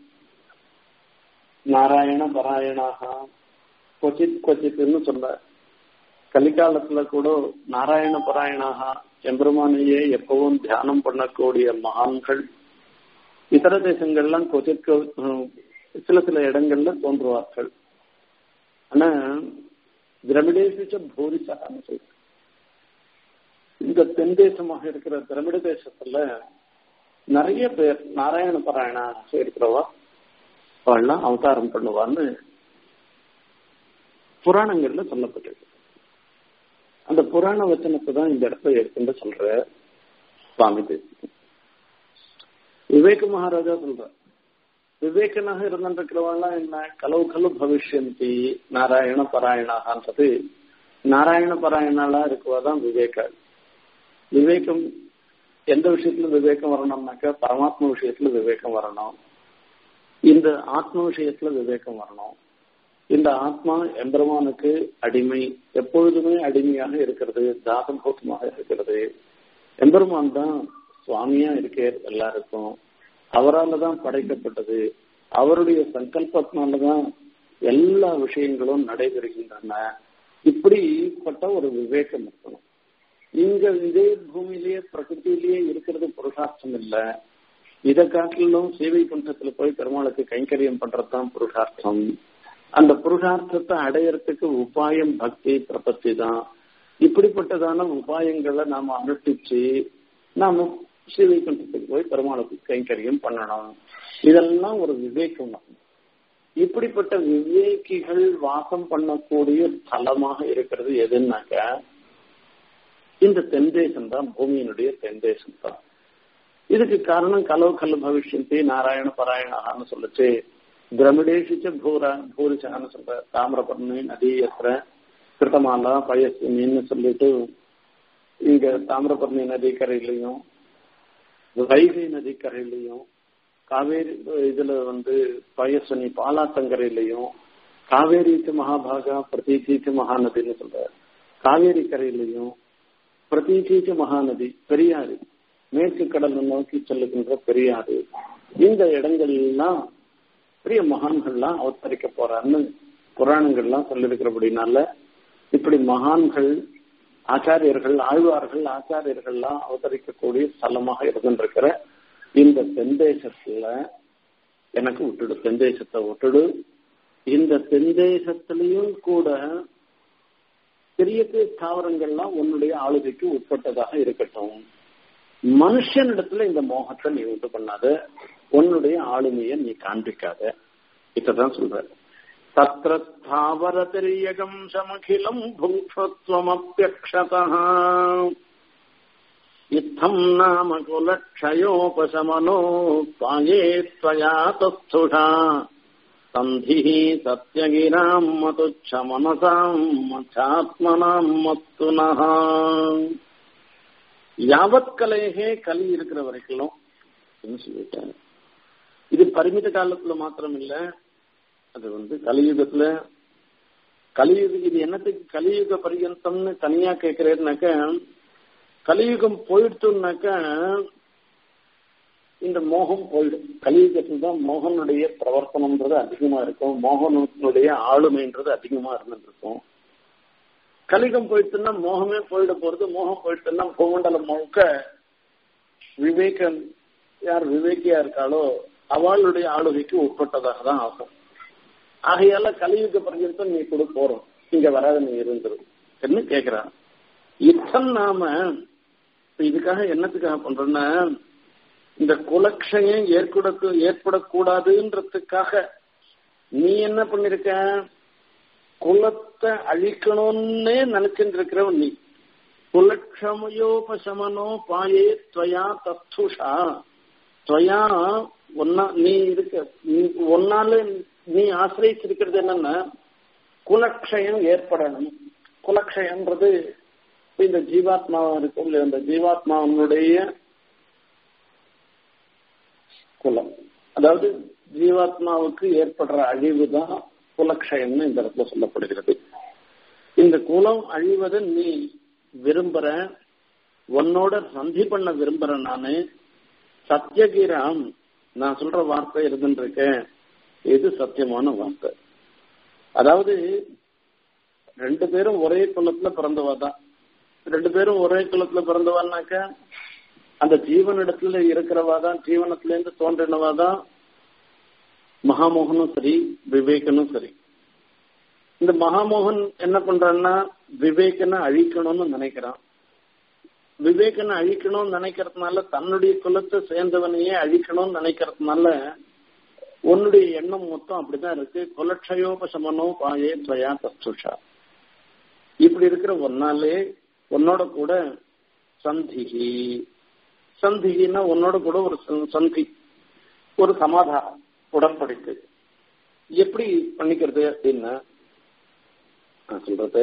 நாராயண பராயணாக கொச்சித் கொச்சித்னு சொல்ல கலிகாலத்துல கூட நாராயண பராயணாக எம்பெருமானையே எப்பவும் தியானம் பண்ணக்கூடிய மகான்கள் இதர தேசங்கள்லாம் கொச்சித் சில சில இடங்கள்ல தோன்றுவார்கள் ஆனா திரவிடேசிச்ச பூரிசகான்னு சொல்ற இந்த தென் தேசமாக இருக்கிற திரவிட தேசத்துல நிறைய பேர் நாராயண பாராயணா இருக்கிறவா அவள்லாம் அவதாரம் பண்ணுவான்னு புராணங்கள்ல சொல்லப்பட்டிருக்கு அந்த புராண வச்சனத்தை தான் இந்த இடத்துல இருக்குன்னு சொல்ற சுவாமி தேசிகன் விவேக மகாராஜா சொல்ற விவேகனாக இருந்திருக்கிறவங்களாம் என்ன கலவு கலு பவிஷ்யந்தி நாராயண பராயணாகன்றது நாராயண பராயணாலா இருக்குவாதான் விவேக விவேகம் எந்த விஷயத்துல விவேகம் வரணும்னாக்கா பரமாத்ம விஷயத்துல விவேகம் வரணும் இந்த ஆத்ம விஷயத்துல விவேகம் வரணும் இந்த ஆத்மா எம்பெருமானுக்கு அடிமை எப்பொழுதுமே அடிமையாக இருக்கிறது தாசபூத்தமாக இருக்கிறது எம்பெருமான் தான் சுவாமியா இருக்கார் எல்லாருக்கும் அவரால் தான் படைக்கப்பட்டது அவருடைய சங்கல்பத்தினாலதான் எல்லா விஷயங்களும் நடைபெறுகின்றன இப்படிப்பட்ட ஒரு விவேகம் இருக்கணும் இங்க இதே பூமியிலேயே பிரகிருதியிலேயே இருக்கிறது புருஷார்த்தம் இல்ல இதை காட்டிலும் சேவை குன்றத்துல போய் பெருமாளுக்கு கைங்கரியம் பண்றதுதான் புருஷார்த்தம் அந்த புருஷார்த்தத்தை அடையறதுக்கு உபாயம் பக்தி பிரபத்தி தான் இப்படிப்பட்டதான உபாயங்களை நாம அனுஷ்டிச்சு நாம ஸ்ரீவைகுண்டத்துக்கு போய் பெருமாளுக்கு கைங்கரியம் பண்ணணும் இதெல்லாம் ஒரு விவேகம் தான் இப்படிப்பட்ட விவேகிகள் வாசம் பண்ணக்கூடிய தலமாக இருக்கிறது எதுனாக்க இந்த தென்தேசம் தான் பூமியினுடைய தென்தேசம் தான் இதுக்கு காரணம் கலவு கல்லு பவிஷ்யந்தி நாராயண பராயணான்னு சொல்லிச்சு திரமிடேஷிச்ச பூரா பூரிச்சான்னு சொல்ற தாமிரபரணி நதி எத்திர கிருத்தமாலா பயஸ்மின்னு சொல்லிட்டு இங்க தாமிரபரணி நதிக்கரையிலையும் வைகை நதிக்கரையிலையும் காவேரி இதுல வந்து பயஸ்வனி பாலாத்தங்கரையிலையும் காவேரிக்கு மகாபாகா பிரதீச்சிக்கு மகாநதின்னு சொல்ற காவேரி கரையிலையும் பிரதீச்சிக்கு மகாநதி பெரியாறு மேற்கு கடலை நோக்கி செல்லுகின்ற பெரியாறு இந்த இடங்கள்லாம் பெரிய மகான்கள்லாம் அவதரிக்க போறான்னு புராணங்கள்லாம் சொல்லிருக்கிறபடினால இப்படி மகான்கள் ஆச்சாரியர்கள் ஆழ்வார்கள் ஆச்சாரியர்கள்லாம் அவதரிக்கக்கூடிய ஸ்தலமாக இருந்திருக்கிற இந்த தென்தேசத்துல எனக்கு விட்டுடு தென்தேசத்தை விட்டுடு இந்த தென்தேசத்திலையும் கூட பெரிய பெரிய தாவரங்கள்லாம் உன்னுடைய ஆளுகைக்கு உட்பட்டதாக இருக்கட்டும் மனுஷனிடத்துல இந்த மோகத்தை நீ உண்டு பண்ணாத உன்னுடைய ஆளுமையை நீ காண்பிக்காத இதான் சொல்ற தத்திர ஸ்தாவரதிரியகம் சமகிலம் புங்ஷத்வமப்பியக்ஷதா இத்தம் நாம குலக்ஷயோபசமனோ பாயே त्वया तस्थुषा सन्धिः सत्यगिराम् मतुच्छ मनसाम् மச்சாத்மனாம் மத்து நகா யாவத் கலையே கலி இருக்கிற வரைக்கும் சொல்லிட்டேன் இது பரிமித காலத்துல மாத்திரம் இல்ல அது வந்து கலியுகத்துல கலியுக இது என்னத்துக்கு கலியுக பரியந்தம்னு தனியா கேட்கிறேன்னாக்க கலியுகம் போயிடுச்சுனாக்க இந்த மோகம் போயிடும் கலியுகத்துல தான் மோகனுடைய பிரவர்த்தனம்ன்றது அதிகமா இருக்கும் மோகனுடைய ஆளுமைன்றது அதிகமா இருந்துருக்கும் கலிகம் போயிடுச்சுன்னா மோகமே போயிட போறது மோகம் போயிடுச்சுன்னா பூமண்டலம் முழுக்க விவேகம் யார் விவேக்கியா இருக்காளோ அவளுடைய ஆளுகைக்கு உட்பட்டதாக தான் ஆகும் ஆகையால கலியுக பர்யந்தம் நீ கூட போறோம் இங்க வராத நீ இருந்துரும் என்ன கேக்குறான் இத்தன் நாம இதுக்காக என்னத்துக்காக பண்றோம்னா இந்த குலக்ஷயம் ஏற்பட ஏற்படக்கூடாதுன்றதுக்காக நீ என்ன பண்ணிருக்க குலத்தை அழிக்கணும்னே நினைச்சுட்டு இருக்கிறவன் நீ குலக்ஷமயோபசமனோ பாயே துவயா தத்துஷா துவயா ஒன்னா நீ இருக்க ஒன்னால நீ ஆசிரியச்சிருக்கிறது என்னன்னா குலக்ஷயம் ஏற்படணும் குலக்ஷயம்ன்றது இந்த ஜீவாத்மாவா இருக்கும் இல்லையா அந்த ஜீவாத்மாவனுடைய குலம் அதாவது ஜீவாத்மாவுக்கு ஏற்படுற அழிவு தான் குலக்ஷயம்னு இந்த இடத்துல சொல்லப்படுகிறது இந்த குலம் அழிவதை நீ விரும்புற உன்னோட சந்தி பண்ண விரும்புற நானு சத்தியகிராம் நான் சொல்ற வார்த்தை இருந்துருக்கேன் இது சத்தியமான வார்த்தை அதாவது ரெண்டு பேரும் ஒரே குலத்துல பிறந்தவா தான் ரெண்டு பேரும் ஒரே குலத்துல பிறந்தவான்னாக்க அந்த ஜீவனிடத்துல இருக்கிறவா தான் ஜீவனத்துல இருந்து தோன்றினவா தான் மகாமோகனும் சரி விவேகனும் சரி இந்த மகாமோகன் என்ன பண்றான்னா விவேகனை அழிக்கணும்னு நினைக்கிறான் விவேகனை அழிக்கணும்னு நினைக்கிறதுனால தன்னுடைய குலத்தை சேர்ந்தவனையே அழிக்கணும்னு நினைக்கிறதுனால உன்னுடைய எண்ணம் மொத்தம் அப்படிதான் இருக்கு குலட்சயோபசமனோ பாயே துவயா தத்துஷா இப்படி இருக்கிற ஒன்னாலே உன்னோட கூட சந்திகி சந்திகின்னா உன்னோட கூட ஒரு சந்தி ஒரு சமாதானம் உடன்படிக்கை எப்படி பண்ணிக்கிறது அப்படின்னா நான் சொல்றது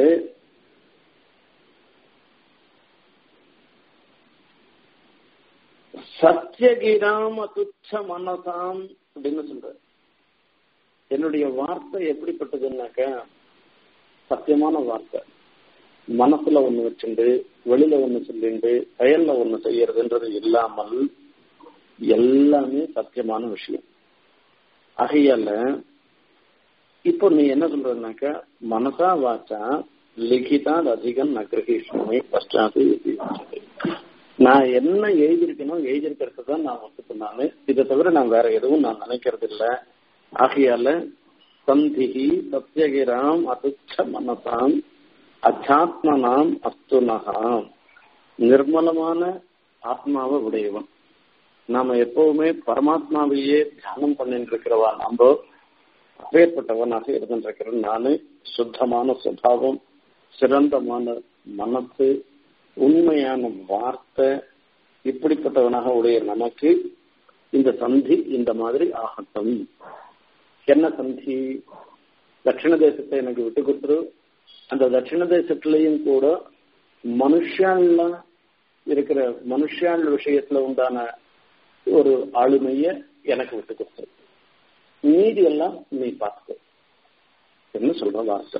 சத்தியகிராம் துச்ச மனசாம் அப்படின்னு சொல்ற என்னுடைய வார்த்தை எப்படிப்பட்டதுன்னாக்க சத்தியமான வார்த்தை மனசுல ஒண்ணு வச்சுண்டு வெளியில ஒண்ணு சொல்லிண்டு செயல்ல ஒண்ணு செய்யறதுன்றது இல்லாமல் எல்லாமே சத்தியமான விஷயம் ஆகையால இப்போ நீ என்ன சொல்றதுனாக்க மனசா வாச்சா லிகிதா அதிகம் நகிரகிஷ்ணமே பஷ்டாது நான் என்ன எழுதியிருக்கணும் எழுதியிருக்கிறது தான் நான் ஒத்துக்கொண்டானு இதை தவிர நான் வேற எதுவும் நான் நினைக்கிறது இல்லை ஆகையால சந்திகி சத்யகிராம் அதுச்ச மனசாம் அச்சாத்மனாம் அஸ்துனகாம் நிர்மலமான ஆத்மாவை உடையவன் நாம எப்பவுமே பரமாத்மாவையே தியானம் பண்ணிட்டு இருக்கிறவா நம்ம அப்பேற்பட்டவனாக இருந்திருக்கிறேன் நானு சுத்தமான சுபாவம் சிறந்தமான மனசு உண்மையான வார்த்தை இப்படிப்பட்டவனாக உடைய நமக்கு இந்த சந்தி இந்த மாதிரி ஆகட்டும் என்ன சந்தி தட்சிண தேசத்தை எனக்கு விட்டு கொடுத்துரு அந்த தட்சிண தேசத்திலையும் கூட மனுஷான்ல இருக்கிற மனுஷான் விஷயத்துல உண்டான ஒரு ஆளுமைய எனக்கு விட்டு கொடுத்துரு மீதி எல்லாம் நீ பார்த்துக்கோ என்ன சொல்ற வார்த்தை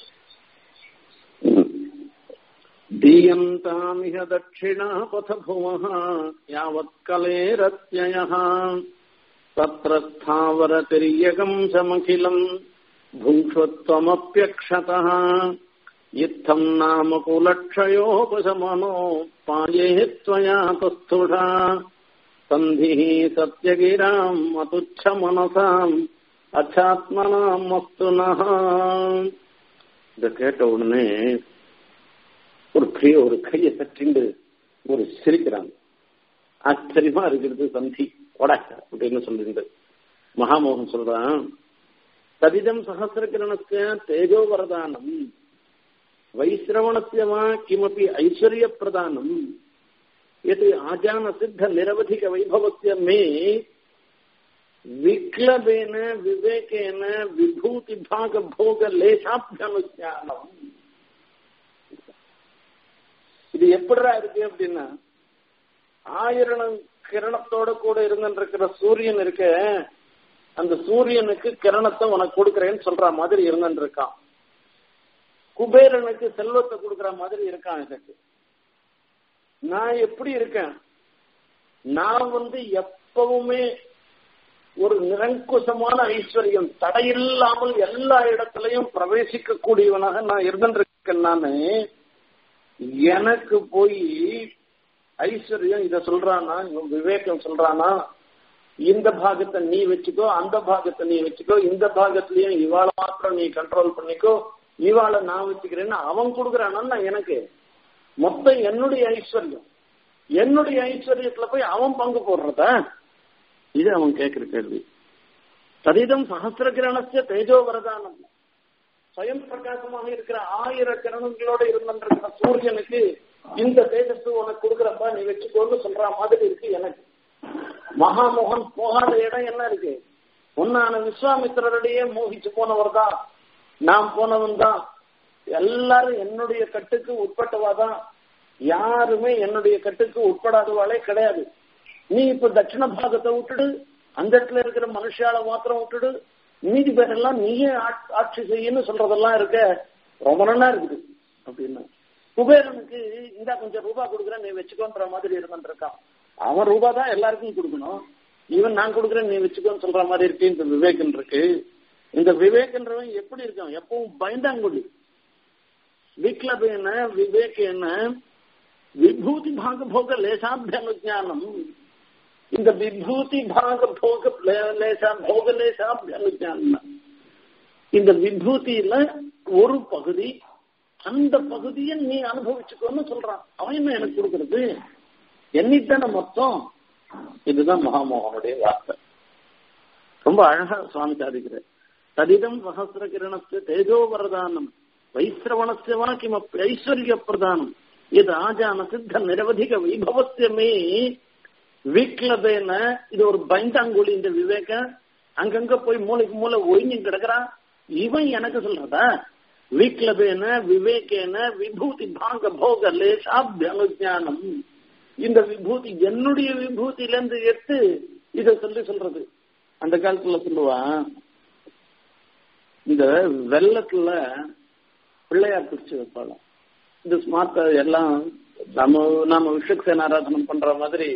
दीयन्तामिह दक्षिणा पथभुवः यावत्कलेरत्ययः तत्र स्थावरतिर्यकम् समखिलम् भुङ्क्ष्वत्वमप्यक्षतः इत्थम् नाम कुलक्षयोपशमनो पाये त्वया तस्थुषा सन्धिः सत्यगिराम् अतुच्छमनसाम् அச்சாத்மனாம் மஸ்துனஹ இத கேட்ட உடனே ஒரு கைய ஒரு கையை தட்டிண்டு ஒரு சிரிக்கிறாங்க ஆச்சரியமா இருக்கிறது சந்தி கொடா அப்படின்னு சொல்லிருந்து மகாமோகன் சொல்றான் ததிதம் சகசிரகிரணஸ்ய தேஜோ வரதானம் வைசிரவணஸ்ய வா கிமபி ஐஸ்வர்ய பிரதானம் यत् आजान सिद्ध निरवधिक वैभवस्य मे विक्लबेन विवेकेन विभूति भाग भोग लेशाभ्यनुज्ञाனம் இது எப்படிடா இருக்கு அப்படின்னா ஆயிரம் கிரணத்தோட கூட இருந்துருக்கிற சூரியன் இருக்க அந்த சூரியனுக்கு கிரணத்தை உனக்கு கொடுக்கறேன்னு சொல்ற மாதிரி இருந்துட்டு இருக்கான் குபேரனுக்கு செல்வத்தை கொடுக்கற மாதிரி இருக்கான் எனக்கு நான் எப்படி இருக்கேன் நான் வந்து எப்பவுமே ஒரு நிரங்குசமான ஐஸ்வர்யம் தடையில்லாமல் எல்லா இடத்திலையும் பிரவேசிக்க கூடியவனாக நான் இருந்திருக்கேன் நானு எனக்கு போய் ஐஸ்வர்யம் இத சொல்றானா இவன் விவேகம் சொல்றானா இந்த பாகத்தை நீ வச்சுக்கோ அந்த பாகத்தை நீ வச்சுக்கோ இந்த பாகத்திலயும் இவாளை மாத்திரம் நீ கண்ட்ரோல் பண்ணிக்கோ இவாளை நான் வச்சுக்கிறேன்னு அவன் கொடுக்கறானா எனக்கு மொத்தம் என்னுடைய ஐஸ்வர்யம் என்னுடைய ஐஸ்வர்யத்துல போய் அவன் பங்கு போடுறதா இது அவன் கேட்கிற கேள்வி ததிதம் சகசிர கிரணஸ்ய தேஜோ வரதானம் சுயம் பிரகாசமாக இருக்கிற ஆயிர கிரணங்களோட இருந்திருக்கிற சூரியனுக்கு இந்த தேஜஸ் உனக்கு கொடுக்குறப்ப நீ வச்சுக்கோன்னு சொல்ற மாதிரி இருக்கு எனக்கு மகாமோகன் போகாத இடம் என்ன இருக்கு உன்னான விஸ்வாமித்திரருடைய மோகிச்சு போனவர் தான் நான் போனவன் தான் எல்லாரும் என்னுடைய கட்டுக்கு உட்பட்டவா தான் யாருமே என்னுடைய கட்டுக்கு உட்படாதவாளே கிடையாது நீ இப்ப தட்சிண பாகத்தை விட்டுடு அந்த இடத்துல இருக்கிற மனுஷால மாத்திரம் விட்டுடு மீதி பேரெல்லாம் நீயே ஆட்சி செய்யன்னு சொல்றதெல்லாம் இருக்க ரொம்ப நல்லா இருக்குது அப்படின்னா குபேரனுக்கு இந்தா கொஞ்சம் ரூபா கொடுக்குறேன் நீ வச்சுக்கோன்ற மாதிரி இருந்துட்டு இருக்கான் அவன் ரூபா தான் எல்லாருக்கும் கொடுக்கணும் இவன் நான் கொடுக்குறேன் நீ வச்சுக்கோன்னு சொல்ற மாதிரி இருக்கு இந்த விவேகன் இருக்கு இந்த விவேகன்றவன் எப்படி இருக்கான் எப்பவும் பயந்தாங்குடி விக்லபேன விவேகேன விபூதி பாக போக லேசாபியனுஜானம் இந்த விபூதி பாக போக லேசா போக லேசாபியனுஜானம் இந்த விபூதியில ஒரு பகுதி அந்த பகுதியை நீ அனுபவிச்சுக்கோன்னு சொல்றான் அவன் என்ன எனக்கு கொடுக்கறது என்னைத்தானே மொத்தம் இதுதான் மகாமோகனுடைய வார்த்தை ரொம்ப அழகா சுவாமி சாதிக்கிறார் ததிதம் சகசிர கிரணத்து தேஜோ வரதானம் வைசிரவணஸ்யவா கிமப்பி ஐஸ்வர்ய பிரதானம் இது ஆஜான சித்த நிரவதிக வைபவத்தியமே வீக்லபேன இது ஒரு பைந்தாங்குழி இந்த விவேக அங்கங்க போய் மூளைக்கு மூளை ஒழிஞ்சு கிடக்குறான் இவன் எனக்கு சொல்றதா வீக்லபேன விவேகேன விபூதி பாங்க போக லேசாபியனுஜானம் இந்த விபூதி என்னுடைய விபூதியில இருந்து எடுத்து இத சொல்லி சொல்றது அந்த காலத்துல சொல்லுவான் இந்த வெள்ளத்துல பிள்ளையார் பிடிச்சு வைப்பாளாம் இந்த ஸ்மார்ட் எல்லாம் நம்ம நாம விஷக்சேன ஆராதனம் பண்ற மாதிரி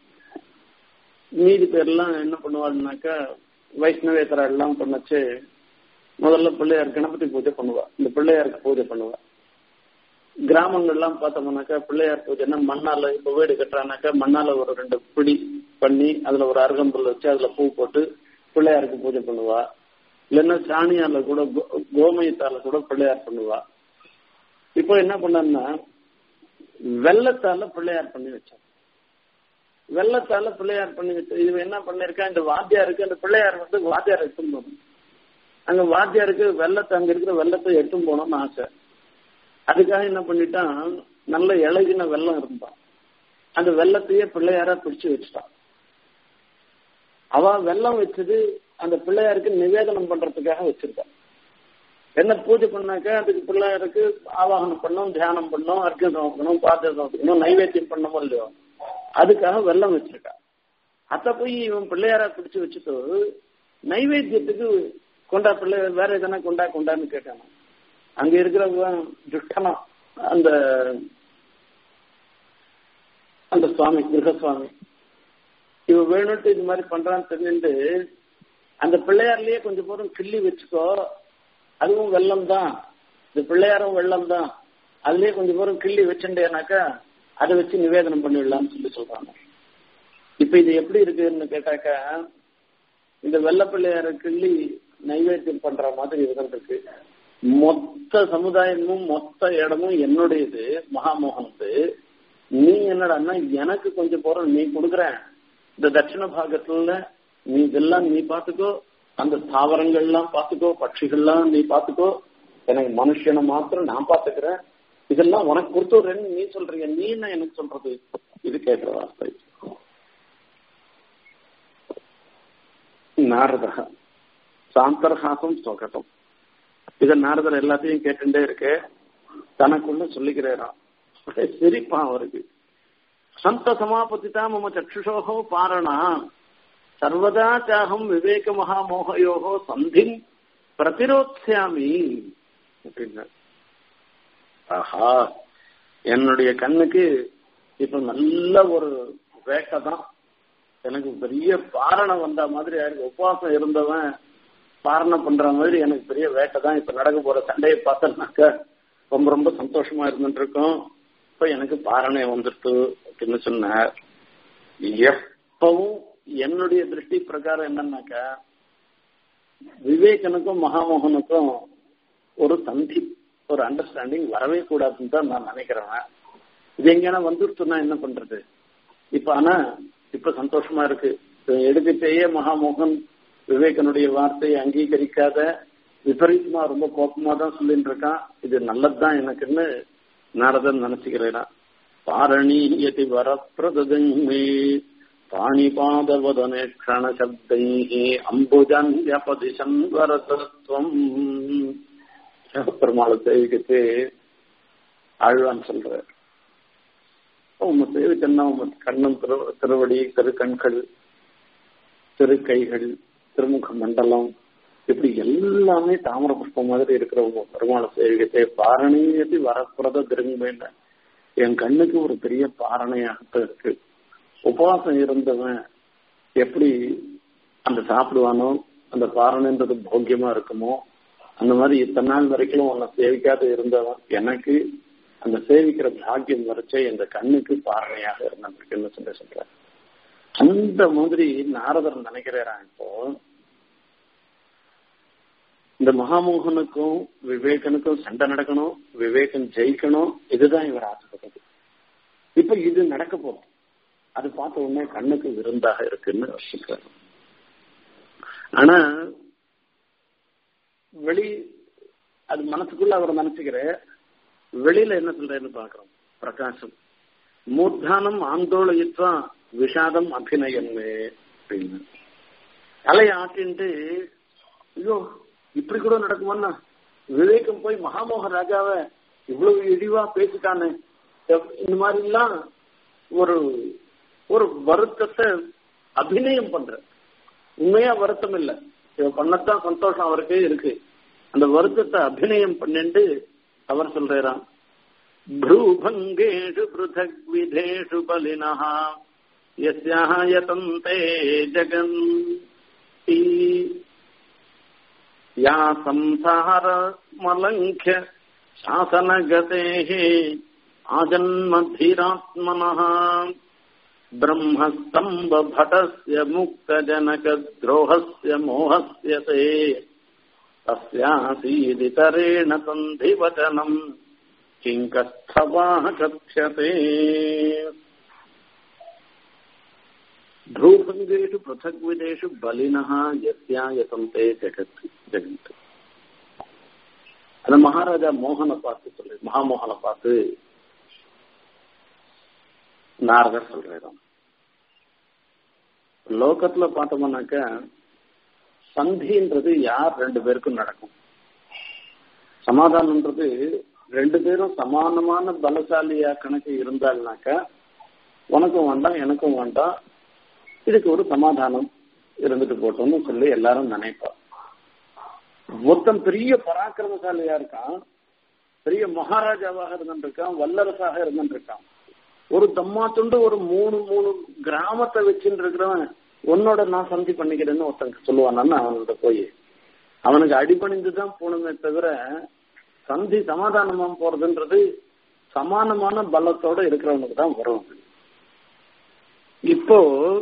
மீதி பேர்லாம் என்ன பண்ணுவாள்னாக்கா வைஷ்ணவேத்தரா எல்லாம் பண்ணச்சு முதல்ல பிள்ளையார் கணபதி பூஜை பண்ணுவா இந்த பிள்ளையாருக்கு பூஜை பண்ணுவா கிராமங்கள்லாம் பார்த்தோம்னாக்கா பிள்ளையார் பூஜைன்னா மண்ணால இப்ப வீடு கட்டுறானாக்கா மண்ணால ஒரு ரெண்டு பிடி பண்ணி அதுல ஒரு அருகம்புல் வச்சு அதுல பூ போட்டு பிள்ளையாருக்கு பூஜை பண்ணுவா இல்லைன்னா சாணியால கூட கோ- கோமயத்தால கூட பிள்ளையார் பண்ணுவா இப்போ என்ன பண்ணான்னா வெள்ளத்தால பிள்ளையார் பண்ணி வச்சான் வெள்ளத்தால பிள்ளையார் பண்ணி வச்சு இது என்ன பண்ணிருக்கா இந்த வாத்தியாருக்கு அந்த பிள்ளையார் வந்து வாத்தியார் எடுத்துன்னு போகணும் அங்க வாத்தியாருக்கு வெள்ளத்தை அங்க இருக்கிற வெள்ளத்தை எடுத்துன்னு போகணும்னு ஆசை அதுக்காக என்ன பண்ணிட்டான் நல்ல இழகின வெள்ளம் இருந்தான் அந்த வெள்ளத்தையே பிள்ளையாரா பிடிச்சு வச்சுட்டான் அவ வெள்ளம் வச்சது அந்த பிள்ளையாருக்கு நிவேதனம் பண்றதுக்காக வச்சிருக்கான் என்ன பூஜை பண்ணாக்க அதுக்கு பிள்ளையாருக்கு ஆவாகனம் பண்ணணும் தியானம் பண்ணணும் அர்க்கம் சமர்ப்பணும் பாத்திரம் சமர்ப்பிக்கணும் நைவேத்தியம் பண்ணணும் இல்லையோ அதுக்காக வெள்ளம் வச்சிருக்கா அத போய் இவன் பிள்ளையாரா பிடிச்சு வச்சுட்டு நைவேத்தியத்துக்கு கொண்டா பிள்ளை வேற எதனா கொண்டா கொண்டான்னு கேட்டான் அங்க இருக்கிறவன் துஷ்டனா அந்த அந்த சுவாமி கிரகசுவாமி இவ வேணும்ட்டு இது மாதிரி பண்றான்னு தெரிஞ்சுட்டு அந்த பிள்ளையார்லயே கொஞ்சம் தூரம் கிள்ளி வச்சுக்கோ அதுவும் வெள்ளம் தான் இந்த பிள்ளையாரும் வெள்ளம் தான் அதுலயே கொஞ்சம் தூரம் கிள்ளி வச்சுட்டேனாக்கா அதை வச்சு நிவேதனம் பண்ணிடலாம்னு சொல்லி சொல்றாங்க இப்ப இது எப்படி இருக்குன்னு கேட்டாக்கா இந்த வெள்ள பிள்ளையார கிள்ளி நைவேத்தியம் பண்ற மாதிரி இருந்திருக்கு மொத்த சமுதாயமும் மொத்த இடமும் என்னுடையது மகாமோகனது நீ என்னடான்னா எனக்கு கொஞ்சம் போறோம் நீ கொடுக்குறேன் இந்த தட்சிண பாகத்துல நீ இதெல்லாம் நீ பாத்துக்கோ அந்த தாவரங்கள்லாம் பாத்துக்கோ பட்சிகள்லாம் நீ பாத்துக்கோ எனக்கு மனுஷனை மாத்திரம் நான் பாத்துக்கிறேன் இதெல்லாம் உனக்கு கொடுத்துடுறேன்னு நீ சொல்றீங்க நீ என்ன எனக்கு சொல்றது இது கேட்கிற வார்த்தை நாரதா சாந்தர்ஹாசம் ஸ்வகதம் இத நாரதர் எல்லாத்தையும் கேட்டுட்டே இருக்கு தனக்குள்ள சொல்லிக்கிறாராம் சிரிப்பான் அவருக்கு சந்த சமாபதிதா மம சக்ஷுஷோகோ பாரணா சர்வதா சாகம் விவேக மகாமோகயோகோ சந்தின் பிரதிரோத்யாமி அப்படின்னார் ஆஹா என்னுடைய கண்ணுக்கு இப்ப நல்ல ஒரு வேட்டை தான் எனக்கு பெரிய பாரணம் வந்த மாதிரி எனக்கு உபவாசம் இருந்தவன் பாரணம் பண்ற மாதிரி எனக்கு பெரிய வேட்டை தான் இப்ப நடக்க போற சண்டையை பார்த்தோம்னாக்க ரொம்ப ரொம்ப சந்தோஷமா இருந்துட்டு இருக்கோம் இப்ப எனக்கு பாரணை வந்துட்டு அப்படின்னு சொன்னார் எப்பவும் என்னுடைய திருஷ்டி பிரகாரம் என்னன்னாக்கா விவேகனுக்கும் மகாமோகனுக்கும் ஒரு சந்தி ஒரு அண்டர்ஸ்டாண்டிங் வரவே கூடாதுன்னு தான் நான் நினைக்கிறேன் இது எங்கேனா வந்துருச்சுன்னா என்ன பண்றது இப்ப ஆனா இப்ப சந்தோஷமா இருக்கு எடுக்கச்சேயே மகாமோகன் விவேகனுடைய வார்த்தையை அங்கீகரிக்காத விபரீதமா ரொம்ப கோபமா தான் சொல்லிட்டு இருக்கான் இது நல்லதுதான் எனக்குன்னு நாரதன் நினைச்சுக்கிறேன் பாரணீயதி வரப்பிரதமே பாணிபாதவதனே க்ஷணசப்தை அம்புஜன்யபதிசன் வரதத்துவம் பெருமாளை சேவிக்கிட்டு ஆழ்வான் சொல்றார் உங்க சேவிச்சன்னா உங்க கண்ணம் திரு திருவடி திருக்கண்கள் திருக்கைகள் திருமுக மண்டலம் இப்படி எல்லாமே தாமர புஷ்பம் மாதிரி இருக்கிறவங்க பெருமாளை சேவிக்கத்தை பாரணையதி வரப்புறத திரும்பேன் என் கண்ணுக்கு ஒரு பெரிய பாரணையாக இருக்கு உபவாசம் இருந்தவன் எப்படி அந்த சாப்பிடுவானோ அந்த பாரணைன்றது போக்கியமா இருக்குமோ அந்த மாதிரி இத்தனை நாள் வரைக்கும் உன்னை சேவிக்காத இருந்தவன் எனக்கு அந்த சேவிக்கிற பாக்கியம் வரைச்சே இந்த கண்ணுக்கு பாரணையாக இருந்திருக்குன்னு சொல்லி சொல்றேன் அந்த மாதிரி நாரதர் நினைக்கிறாராம் இப்போ இந்த மகாமோகனுக்கும் விவேகனுக்கும் சண்டை நடக்கணும் விவேகன் ஜெயிக்கணும் இதுதான் இவர் ஆசைப்படுறது இப்ப இது நடக்க போகும் அது பார்த்த உடனே கண்ணுக்கு விருந்தாக இருக்குன்னு வச்சுக்கிறார் ஆனா வெளி அது மனசுக்குள்ள அவர் நினைச்சுக்கிற வெளியில என்ன சொல்றேன்னு பாக்குறோம் பிரகாசம் மூர்தானம் ஆந்தோளயித்வா விஷாதம் அபிநயன்மே அப்படின்னு தலையை ஆட்டின்ட்டு ஐயோ இப்படி கூட நடக்குமாண்ணா விவேகம் போய் மகாமோக ராஜாவை இவ்வளவு இழிவா பேசிட்டானே இந்த மாதிரி எல்லாம் ஒரு ஒரு வருத்தத்தை அபிநயம் பண்ற உண்மையா வருத்தம் இல்ல இவ பண்ணத்தான் சந்தோஷம் அவருக்கே இருக்கு அந்த வருத்தத்தை அபிநயம் பண்ணிட்டு அவர் சொல்றாராம் भ्रूभङ्गेषु पृथग् विधेषु बलिनः यस्याः यतन्ते जगन्ति या संसारमलङ्घ्य शासनगतेः आजन्मधीरात्मनः ब्रह्मस्तम्भभटस्य मुक्तजनकद्रोहस्य मोहस्य ते तस्यासीदितरेण सन्धिवचनम् किङ्कस्थवाः कथ्यते ध्रुवभङ्गेषु पृथग्विदेषु बलिनः यस्यायतन्ते जगत् जगन्ति அந்த மகாராஜா மோகனை பார்த்து சொல்லு மகாமோகனை பார்த்து நாரதர் சொல்றாரு லோகத்துல பார்த்தோம்னாக்க சந்தின்றது யார் ரெண்டு பேருக்கும் நடக்கும் சமாதானம்ன்றது ரெண்டு பேரும் சமானமான பலசாலியா கணக்கு இருந்தால்னாக்க உனக்கும் வேண்டாம் எனக்கும் வேண்டாம் இதுக்கு ஒரு சமாதானம் இருந்துட்டு போட்டோம்னு சொல்லி எல்லாரும் நினைப்பா ஒருத்தன் பெரிய பராக்கிரமசாலியா இருக்கான் பெரிய மகாராஜாவாக இருந்துருக்கான் வல்லரசாக இருந்துருக்கான் ஒரு தம்மா துண்டு ஒரு மூணு மூணு கிராமத்தை வச்சுட்டு இருக்கிறவன் உன்னோட நான் சந்தி பண்ணிக்கிறேன்னு ஒருத்தன் சொல்லுவான் அவன்கிட்ட போய் அவனுக்கு அடிபணிந்து தான் போகணுமே தவிர சந்தி சமாதானமா போறதுன்றது சமானமான பலத்தோட இருக்கிறவனுக்கு தான் வரும் இப்போ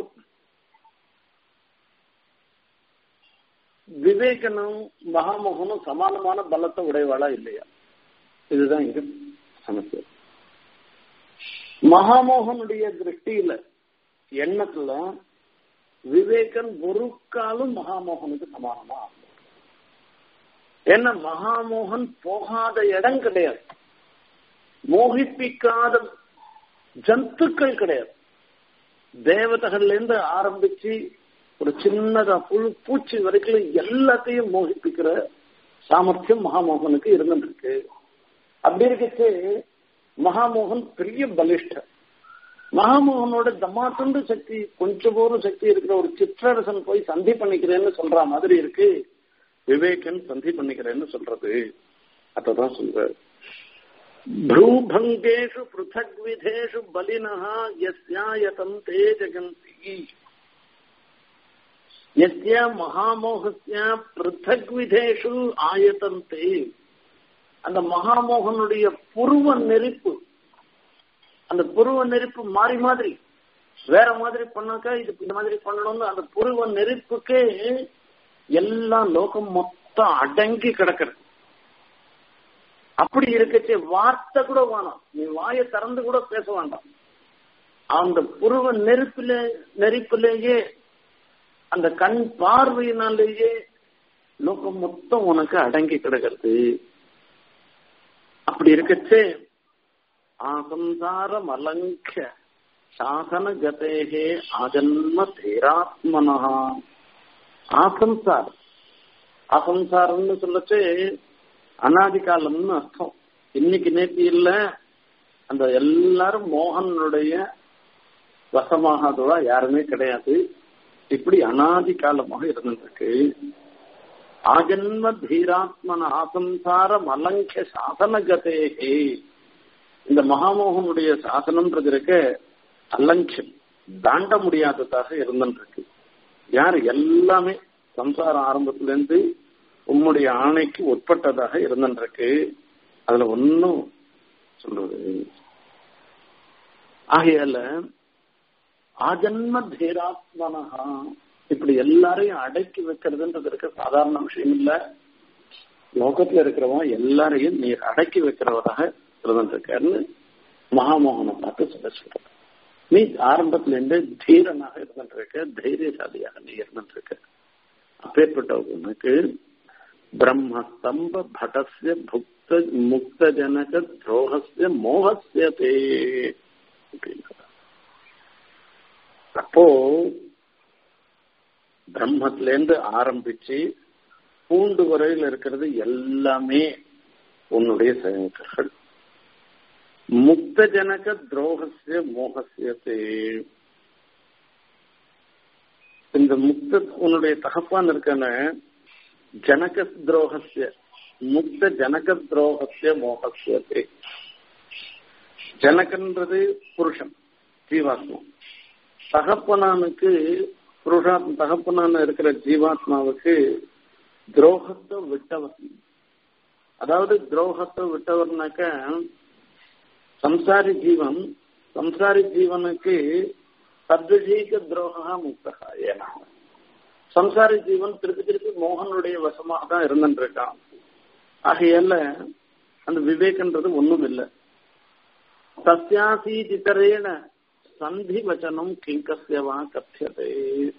விவேகனும் மகாமோகனும் சமானமான பலத்தை உடையவாளா இல்லையா இதுதான் இங்க சமஸ்தை மகாமோகனுடைய திருஷ்டியில எண்ணத்துல விவேகன் ஒரு காலம் மகாமோகனுக்கு சமானமா ஆகும் ஏன்னா மகாமோகன் போகாத இடம் கிடையாது மோகிப்பிக்காத ஜந்துக்கள் கிடையாது தேவதைகள்ல இருந்து ஆரம்பிச்சு ஒரு சின்னதா புழு பூச்சி வரைக்கும் எல்லாத்தையும் மோகிப்பிக்கிற சாமர்த்தியம் மகாமோகனுக்கு இருந்துருக்கு அப்படி இருக்கச்சு மகாமோகன் பெரிய பலிஷ்டர் மகாமோகனோட தம்மாத்துண்டு சக்தி கொஞ்சம் போரும் சக்தி இருக்கிற ஒரு சிற்றரசன் போய் சந்தி பண்ணிக்கிறேன்னு சொல்ற மாதிரி இருக்கு விவேகன் சந்தி பண்ணிக்கிறேன்னு சொல்றது அதான் சொல்ற ப்ரூபங்கேஷு பிருத்தக் விதேஷு பலினஹா யஸ்யாயதம் தே ஜெகந்தி यस्य மகாமோகஸ்ய பிருத்தக் விதேஷு ஆயத்தந்தே அந்த மகாமோகனுடைய புருவ நெருப்பு அந்த புருவ நெருப்பு மாறி மாதிரி வேற மாதிரி பண்ணாக்கா இது இந்த மாதிரி பண்ணணும்னு அந்த புருவ நெருப்புக்கே எல்லா லோகம் மொத்தம் அடங்கி கிடக்கிறது அப்படி இருக்கச்சு வார்த்தை கூட வேணாம் நீ வாயை திறந்து கூட பேச வேண்டாம் அந்த புருவ நெருப்பில நெருப்பிலேயே அந்த கண் பார்வையினாலேயே லோகம் மொத்தம் உனக்கு அடங்கி கிடக்கிறது அப்படி இருக்கச்சே ஆசம்சாரம் அலங்க சாசன கதேகே ஆஜன்ம தேராத்மனா ஆசம்சார் அசம்சாரம்னு சொல்லச்சு அனாதி காலம்னு அர்த்தம் இன்னைக்கு நேற்று இல்ல அந்த எல்லாரும் மோகனுடைய வசமாகாதவா யாருமே கிடையாது இப்படி அனாதி காலமாக இருந்திருக்கு ஆஜன்ம தீராத்மன ஆசம்சாரம் அலங்க சாசன கதேகே இந்த மகாமோகனுடைய சாசனம்ன்றது இருக்க அலங்கியம் தாண்ட முடியாததாக இருந்துருக்கு யார் எல்லாமே சம்சாரம் ஆரம்பத்துல இருந்து உம்முடைய ஆணைக்கு உட்பட்டதாக இருந்துருக்கு அதுல ஒன்னும் சொல்றது ஆகையால ஆஜன்ம தீராத்மனஹா இப்படி எல்லாரையும் அடக்கி வைக்கிறதுன்றது இருக்க சாதாரண விஷயம் இல்ல லோகத்துல இருக்கிறவன் எல்லாரையும் நீ அடக்கி வைக்கிறவராக இருந்துருக்காருன்னு மகாமோகனை பார்த்து சொல்ல சொல்ற நீ ஆரம்பத்துல இருந்து தீரனாக இருந்துருக்க தைரியசாலியாக நீ இருந்துருக்க அப்பேற்பட்ட உனக்கு பிரம்மஸ்தம்ப பட்டஸ்ய புக்த முக்த ஜனக துரோகஸ்ய மோகஸ்ய தே அப்போ பிரம்மத்துல இருந்து ஆரம்பிச்சு பூண்டு வரையில் இருக்கிறது எல்லாமே உன்னுடைய செயல்கள் முக்த ஜனக துரோகசிய மோகசியத்தே இந்த முக்த உன்னுடைய தகப்பான் இருக்கான ஜனக துரோகசிய முக்த ஜனக துரோகசிய மோகசியத்தே ஜனகன்றது புருஷன் ஜீவாத்மா தகப்பனானுக்கு புருஷா தகப்பனான இருக்கிற ஜீவாத்மாவுக்கு துரோகத்தை விட்டவன் அதாவது துரோகத்தை விட்டவர்னாக்க சம்சாரி ஜீவன் சம்சாரி ஜீவனுக்கு சத்விஷீக துரோகா முக்தகா ஏன்னா சம்சாரி ஜீவன் திருப்பி திருப்பி மோகனுடைய வசமாக தான் இருந்துட்டு இருக்கான் ஆகையால அந்த விவேகன்றது ஒண்ணும் இல்லை தஸ்யாசீதிதரேன சந்தி வச்சனம் கிங்கஸ்யவா கத்தியதே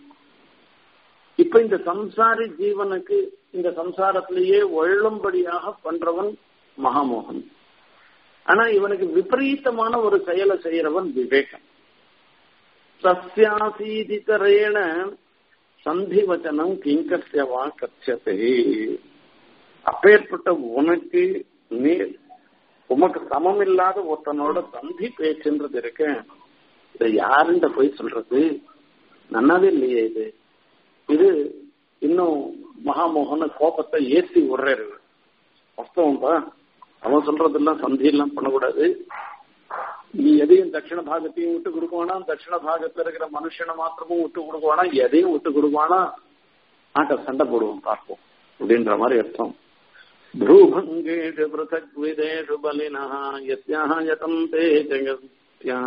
இப்ப இந்த சம்சாரி ஜீவனுக்கு இந்த சம்சாரத்திலேயே ஒழும்படியாக பண்றவன் மகாமோகன் ஆனா இவனுக்கு விபரீதமான ஒரு செயலை செய்யறவன் விவேகம் சஸ்யாசீதிதரேன சந்தி வச்சனம் கிங்கஸ்யவா கத்தியதே அப்பேற்பட்ட உனக்கு நீ உமக்கு சமம் இல்லாத ஒருத்தனோட சந்தி பேச்சுன்றது இருக்க இதை யாருண்ட போய் சொல்றது நன்னாவே இல்லையே இது இது இன்னும் மகாமோகன கோபத்தை ஏற்றி விடுறாரு வாஸ்தவம்பா அவன் சொல்றதெல்லாம் சந்தி எல்லாம் பண்ணக்கூடாது நீ எதையும் தட்சிண பாகத்தையும் விட்டு கொடுக்குவானா தட்சிண பாகத்துல இருக்கிற மனுஷனை மாத்திரமும் விட்டு கொடுக்குவானா எதையும் விட்டு கொடுக்குவானா ஆட்ட சண்டை போடுவோம் பார்ப்போம் அப்படின்ற மாதிரி அர்த்தம் भ्रूभङ्गेषु पृथग्विदेषु बलिनः यस्याः यतम् ते जगत्या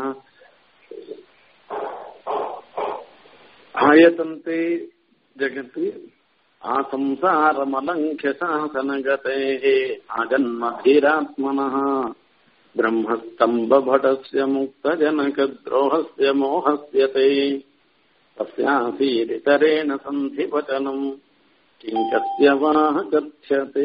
आयतन्ते जगति आसंसारमलङ्घ्य शासनगतेः आजन्मधीरात्मनः ब्रह्मस्तम्भभटस्य मुक्तजनकद्रोहस्य मोहस्य ते तस्यासीदितरेण सन्धिवचनम् கிங்கத்யவாக கத்தியதே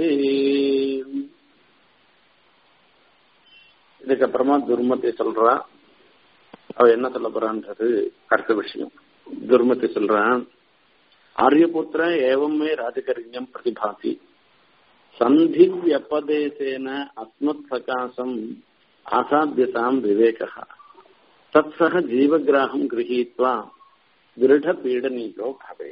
இதுக்கப்புறமா துர்மதி சொல்றா அவ என்ன சொல்ல போறான்றது அடுத்த விஷயம் துர்மதி சொல்றான் ஆரியபுத்திர ஏவமே ராஜகரியம் பிரதிபாதி சந்தி வியபதேசேன அஸ்மத் சகாசம் ஆசாத்தியதாம் விவேக தத்சக ஜீவகிராகம் கிரகீத்வா திருட பீடனீயோ பவே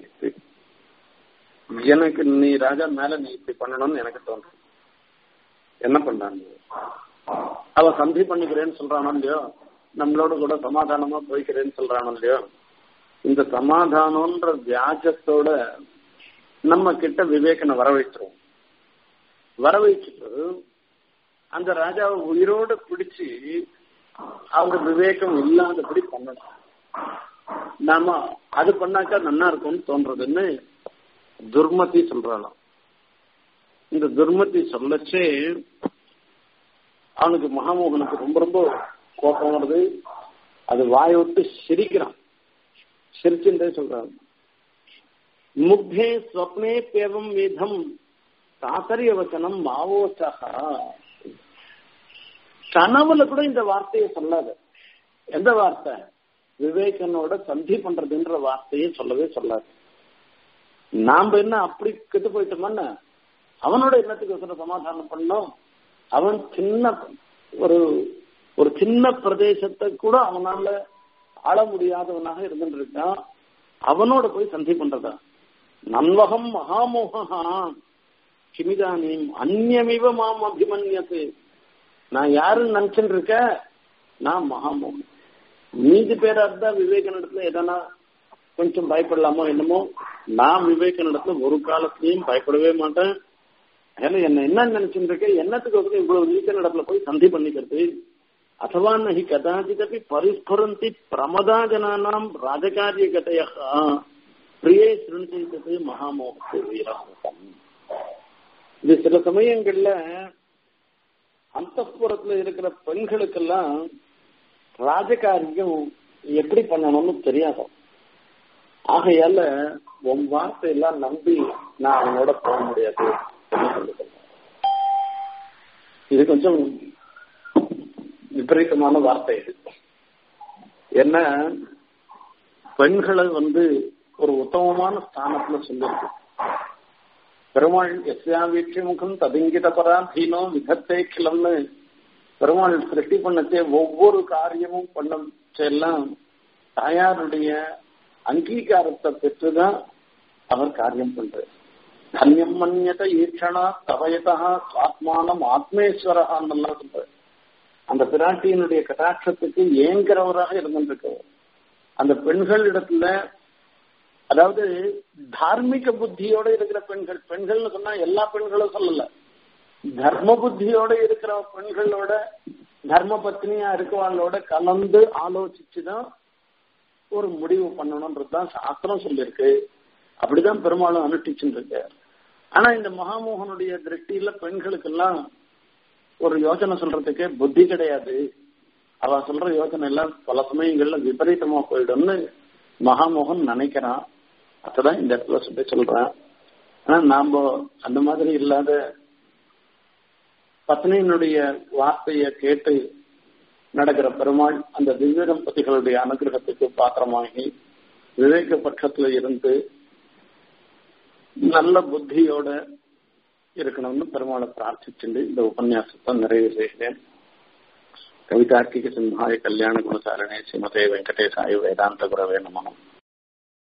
எனக்கு நீ ராஜா மேல நீ இப்படி பண்ணணும்னு எனக்கு தோன்றும் என்ன பண்ணான் அவ சந்தி பண்ணிக்கிறேன்னு சொல்றானோ இல்லையோ நம்மளோட கூட சமாதானமா போய்க்கிறேன்னு சொல்றானோ இல்லையோ இந்த சமாதானம்ன்ற வியாஜத்தோட நம்ம கிட்ட விவேகனை வர வைக்கிறோம் வர வச்சுட்டு அந்த ராஜாவை உயிரோட பிடிச்சு அவங்க விவேகம் இல்லாதபடி பண்ணணும் நாம அது பண்ணாக்கா நல்லா இருக்கும்னு தோன்றதுன்னு துர்மதி சொல்றாளாம் இந்த துர்மதி சொல்லச்சே அவனுக்கு மகாமோகனுக்கு ரொம்ப ரொம்ப கோபம் வருது அது வாயை விட்டு சிரிக்கிறான் சிரிச்சுட்டே சொல்றான் முக்தே ஸ்வப்னே பேவம் விதம் தாத்தரிய வச்சனம் மாவோச்சகா கனவுல கூட இந்த வார்த்தையை சொல்லாத எந்த வார்த்தை விவேகனோட சந்தி பண்றதுன்ற வார்த்தையை சொல்லவே சொல்லாது நாம என்ன அப்படி கெட்டு போயிட்டோம்னா அவனோட என்னத்துக்கு சமாதானம் பண்ணோம் அவன் சின்ன ஒரு ஒரு சின்ன பிரதேசத்தை கூட அவனால ஆள முடியாதவனாக இருந்துட்டு இருக்கான் அவனோட போய் சந்தி பண்றதா நன்வகம் மகாமோகா கிமிதானியும் அந்நியமிவ மாம் அபிமன்யத்து நான் யாருன்னு நினைச்சுட்டு இருக்க நான் மகாமோகன் மீதி பேரா இருந்தா விவேகனிடத்துல எதனா கொஞ்சம் பயப்படலாமோ என்னமோ நான் விவேகனிடத்துல ஒரு காலத்திலையும் பயப்படவே மாட்டேன் ஏன்னா என்ன என்ன நினைச்சுட்டு இருக்கேன் என்னத்துக்கு இவ்வளவு நீச்சனிடத்துல போய் சந்தி பண்ணிக்கிறது அथवा नहि कदाचिदपि परिस्फुरन्ति प्रमदा जनानां राजकार्यगतयः பிரியே சுருணிச்சது மகாமோகத்து வீரமுகம் இது சில சமயங்கள்ல அந்தப்புறத்துல இருக்கிற பெண்களுக்கெல்லாம் ராஜகாரியம் எப்படி பண்ணணும்னு தெரியாதோ ஆகையால உன் வார்த்தையெல்லாம் நம்பி நான் அவனோட போக முடியாது இது கொஞ்சம் விபரீதமான வார்த்தை இது என்ன பெண்களை வந்து ஒரு உத்தமமான ஸ்தானத்துல சொல்லிருக்கு பெருமாள் எஸ்யா வீட்சி முகம் ததுங்கித பராதீனோ விதத்தை கிளம்னு பெருமாள் சிருஷ்டி பண்ணச்சே ஒவ்வொரு காரியமும் பண்ணச்செல்லாம் தாயாருடைய அங்கீகாரத்தை பெற்றுதான் அவர் காரியம் பண்றார் தன்யம் மன்யத ஈட்சணா தவயதா ஆத்மானம் ஆத்மேஸ்வரகான்னு சொல்றார் அந்த பிராட்டியினுடைய கட்டாட்சத்துக்கு ஏங்குறவராக இருந்திருக்கவர் அந்த பெண்கள் இடத்துல அதாவது தார்மீக புத்தியோட இருக்கிற பெண்கள் பெண்கள்னு சொன்னா எல்லா பெண்களும் சொல்லல தர்ம புத்தியோட இருக்கிற பெண்களோட தர்ம பத்னியா இருக்கவாளோட கலந்து ஆலோசிச்சுதான் ஒரு முடிவு பண்ணணும்ன்றதுதான் சாஸ்திரம் சொல்லியிருக்கு அப்படிதான் பெரும்பாலும் அனுஷ்டிச்சுட்டு இருக்கு ஆனா இந்த மகாமோகனுடைய திருஷ்டியில பெண்களுக்கெல்லாம் ஒரு யோசனை சொல்றதுக்கே புத்தி கிடையாது அவ சொல்ற யோசனை எல்லாம் பல சமயங்கள்ல விபரீதமா போயிடும்னு மகாமோகன் நினைக்கிறான் அதான் இந்த இடத்துல சொல்லி சொல்றேன் ஆனா நாம அந்த மாதிரி இல்லாத பத்னியினுடைய வார்த்தையை கேட்டு நடக்கிற பெருமாள் அந்த திவ்ய தம்பதிகளுடைய அனுகிரகத்துக்கு பாத்திரமாகி விவேக பட்சத்துல இருந்து நல்ல புத்தியோட இருக்கணும்னு பெருமாளை பிரார்த்திச்சுட்டு இந்த உபன்யாசத்தை நிறைவு செய்கிறேன் கவிதார்க்கிக சிம்ஹாய கல்யாண குணசாரணே ஸ்ரீமதே வெங்கடேசாய வேதாந்த குரவே நமனம்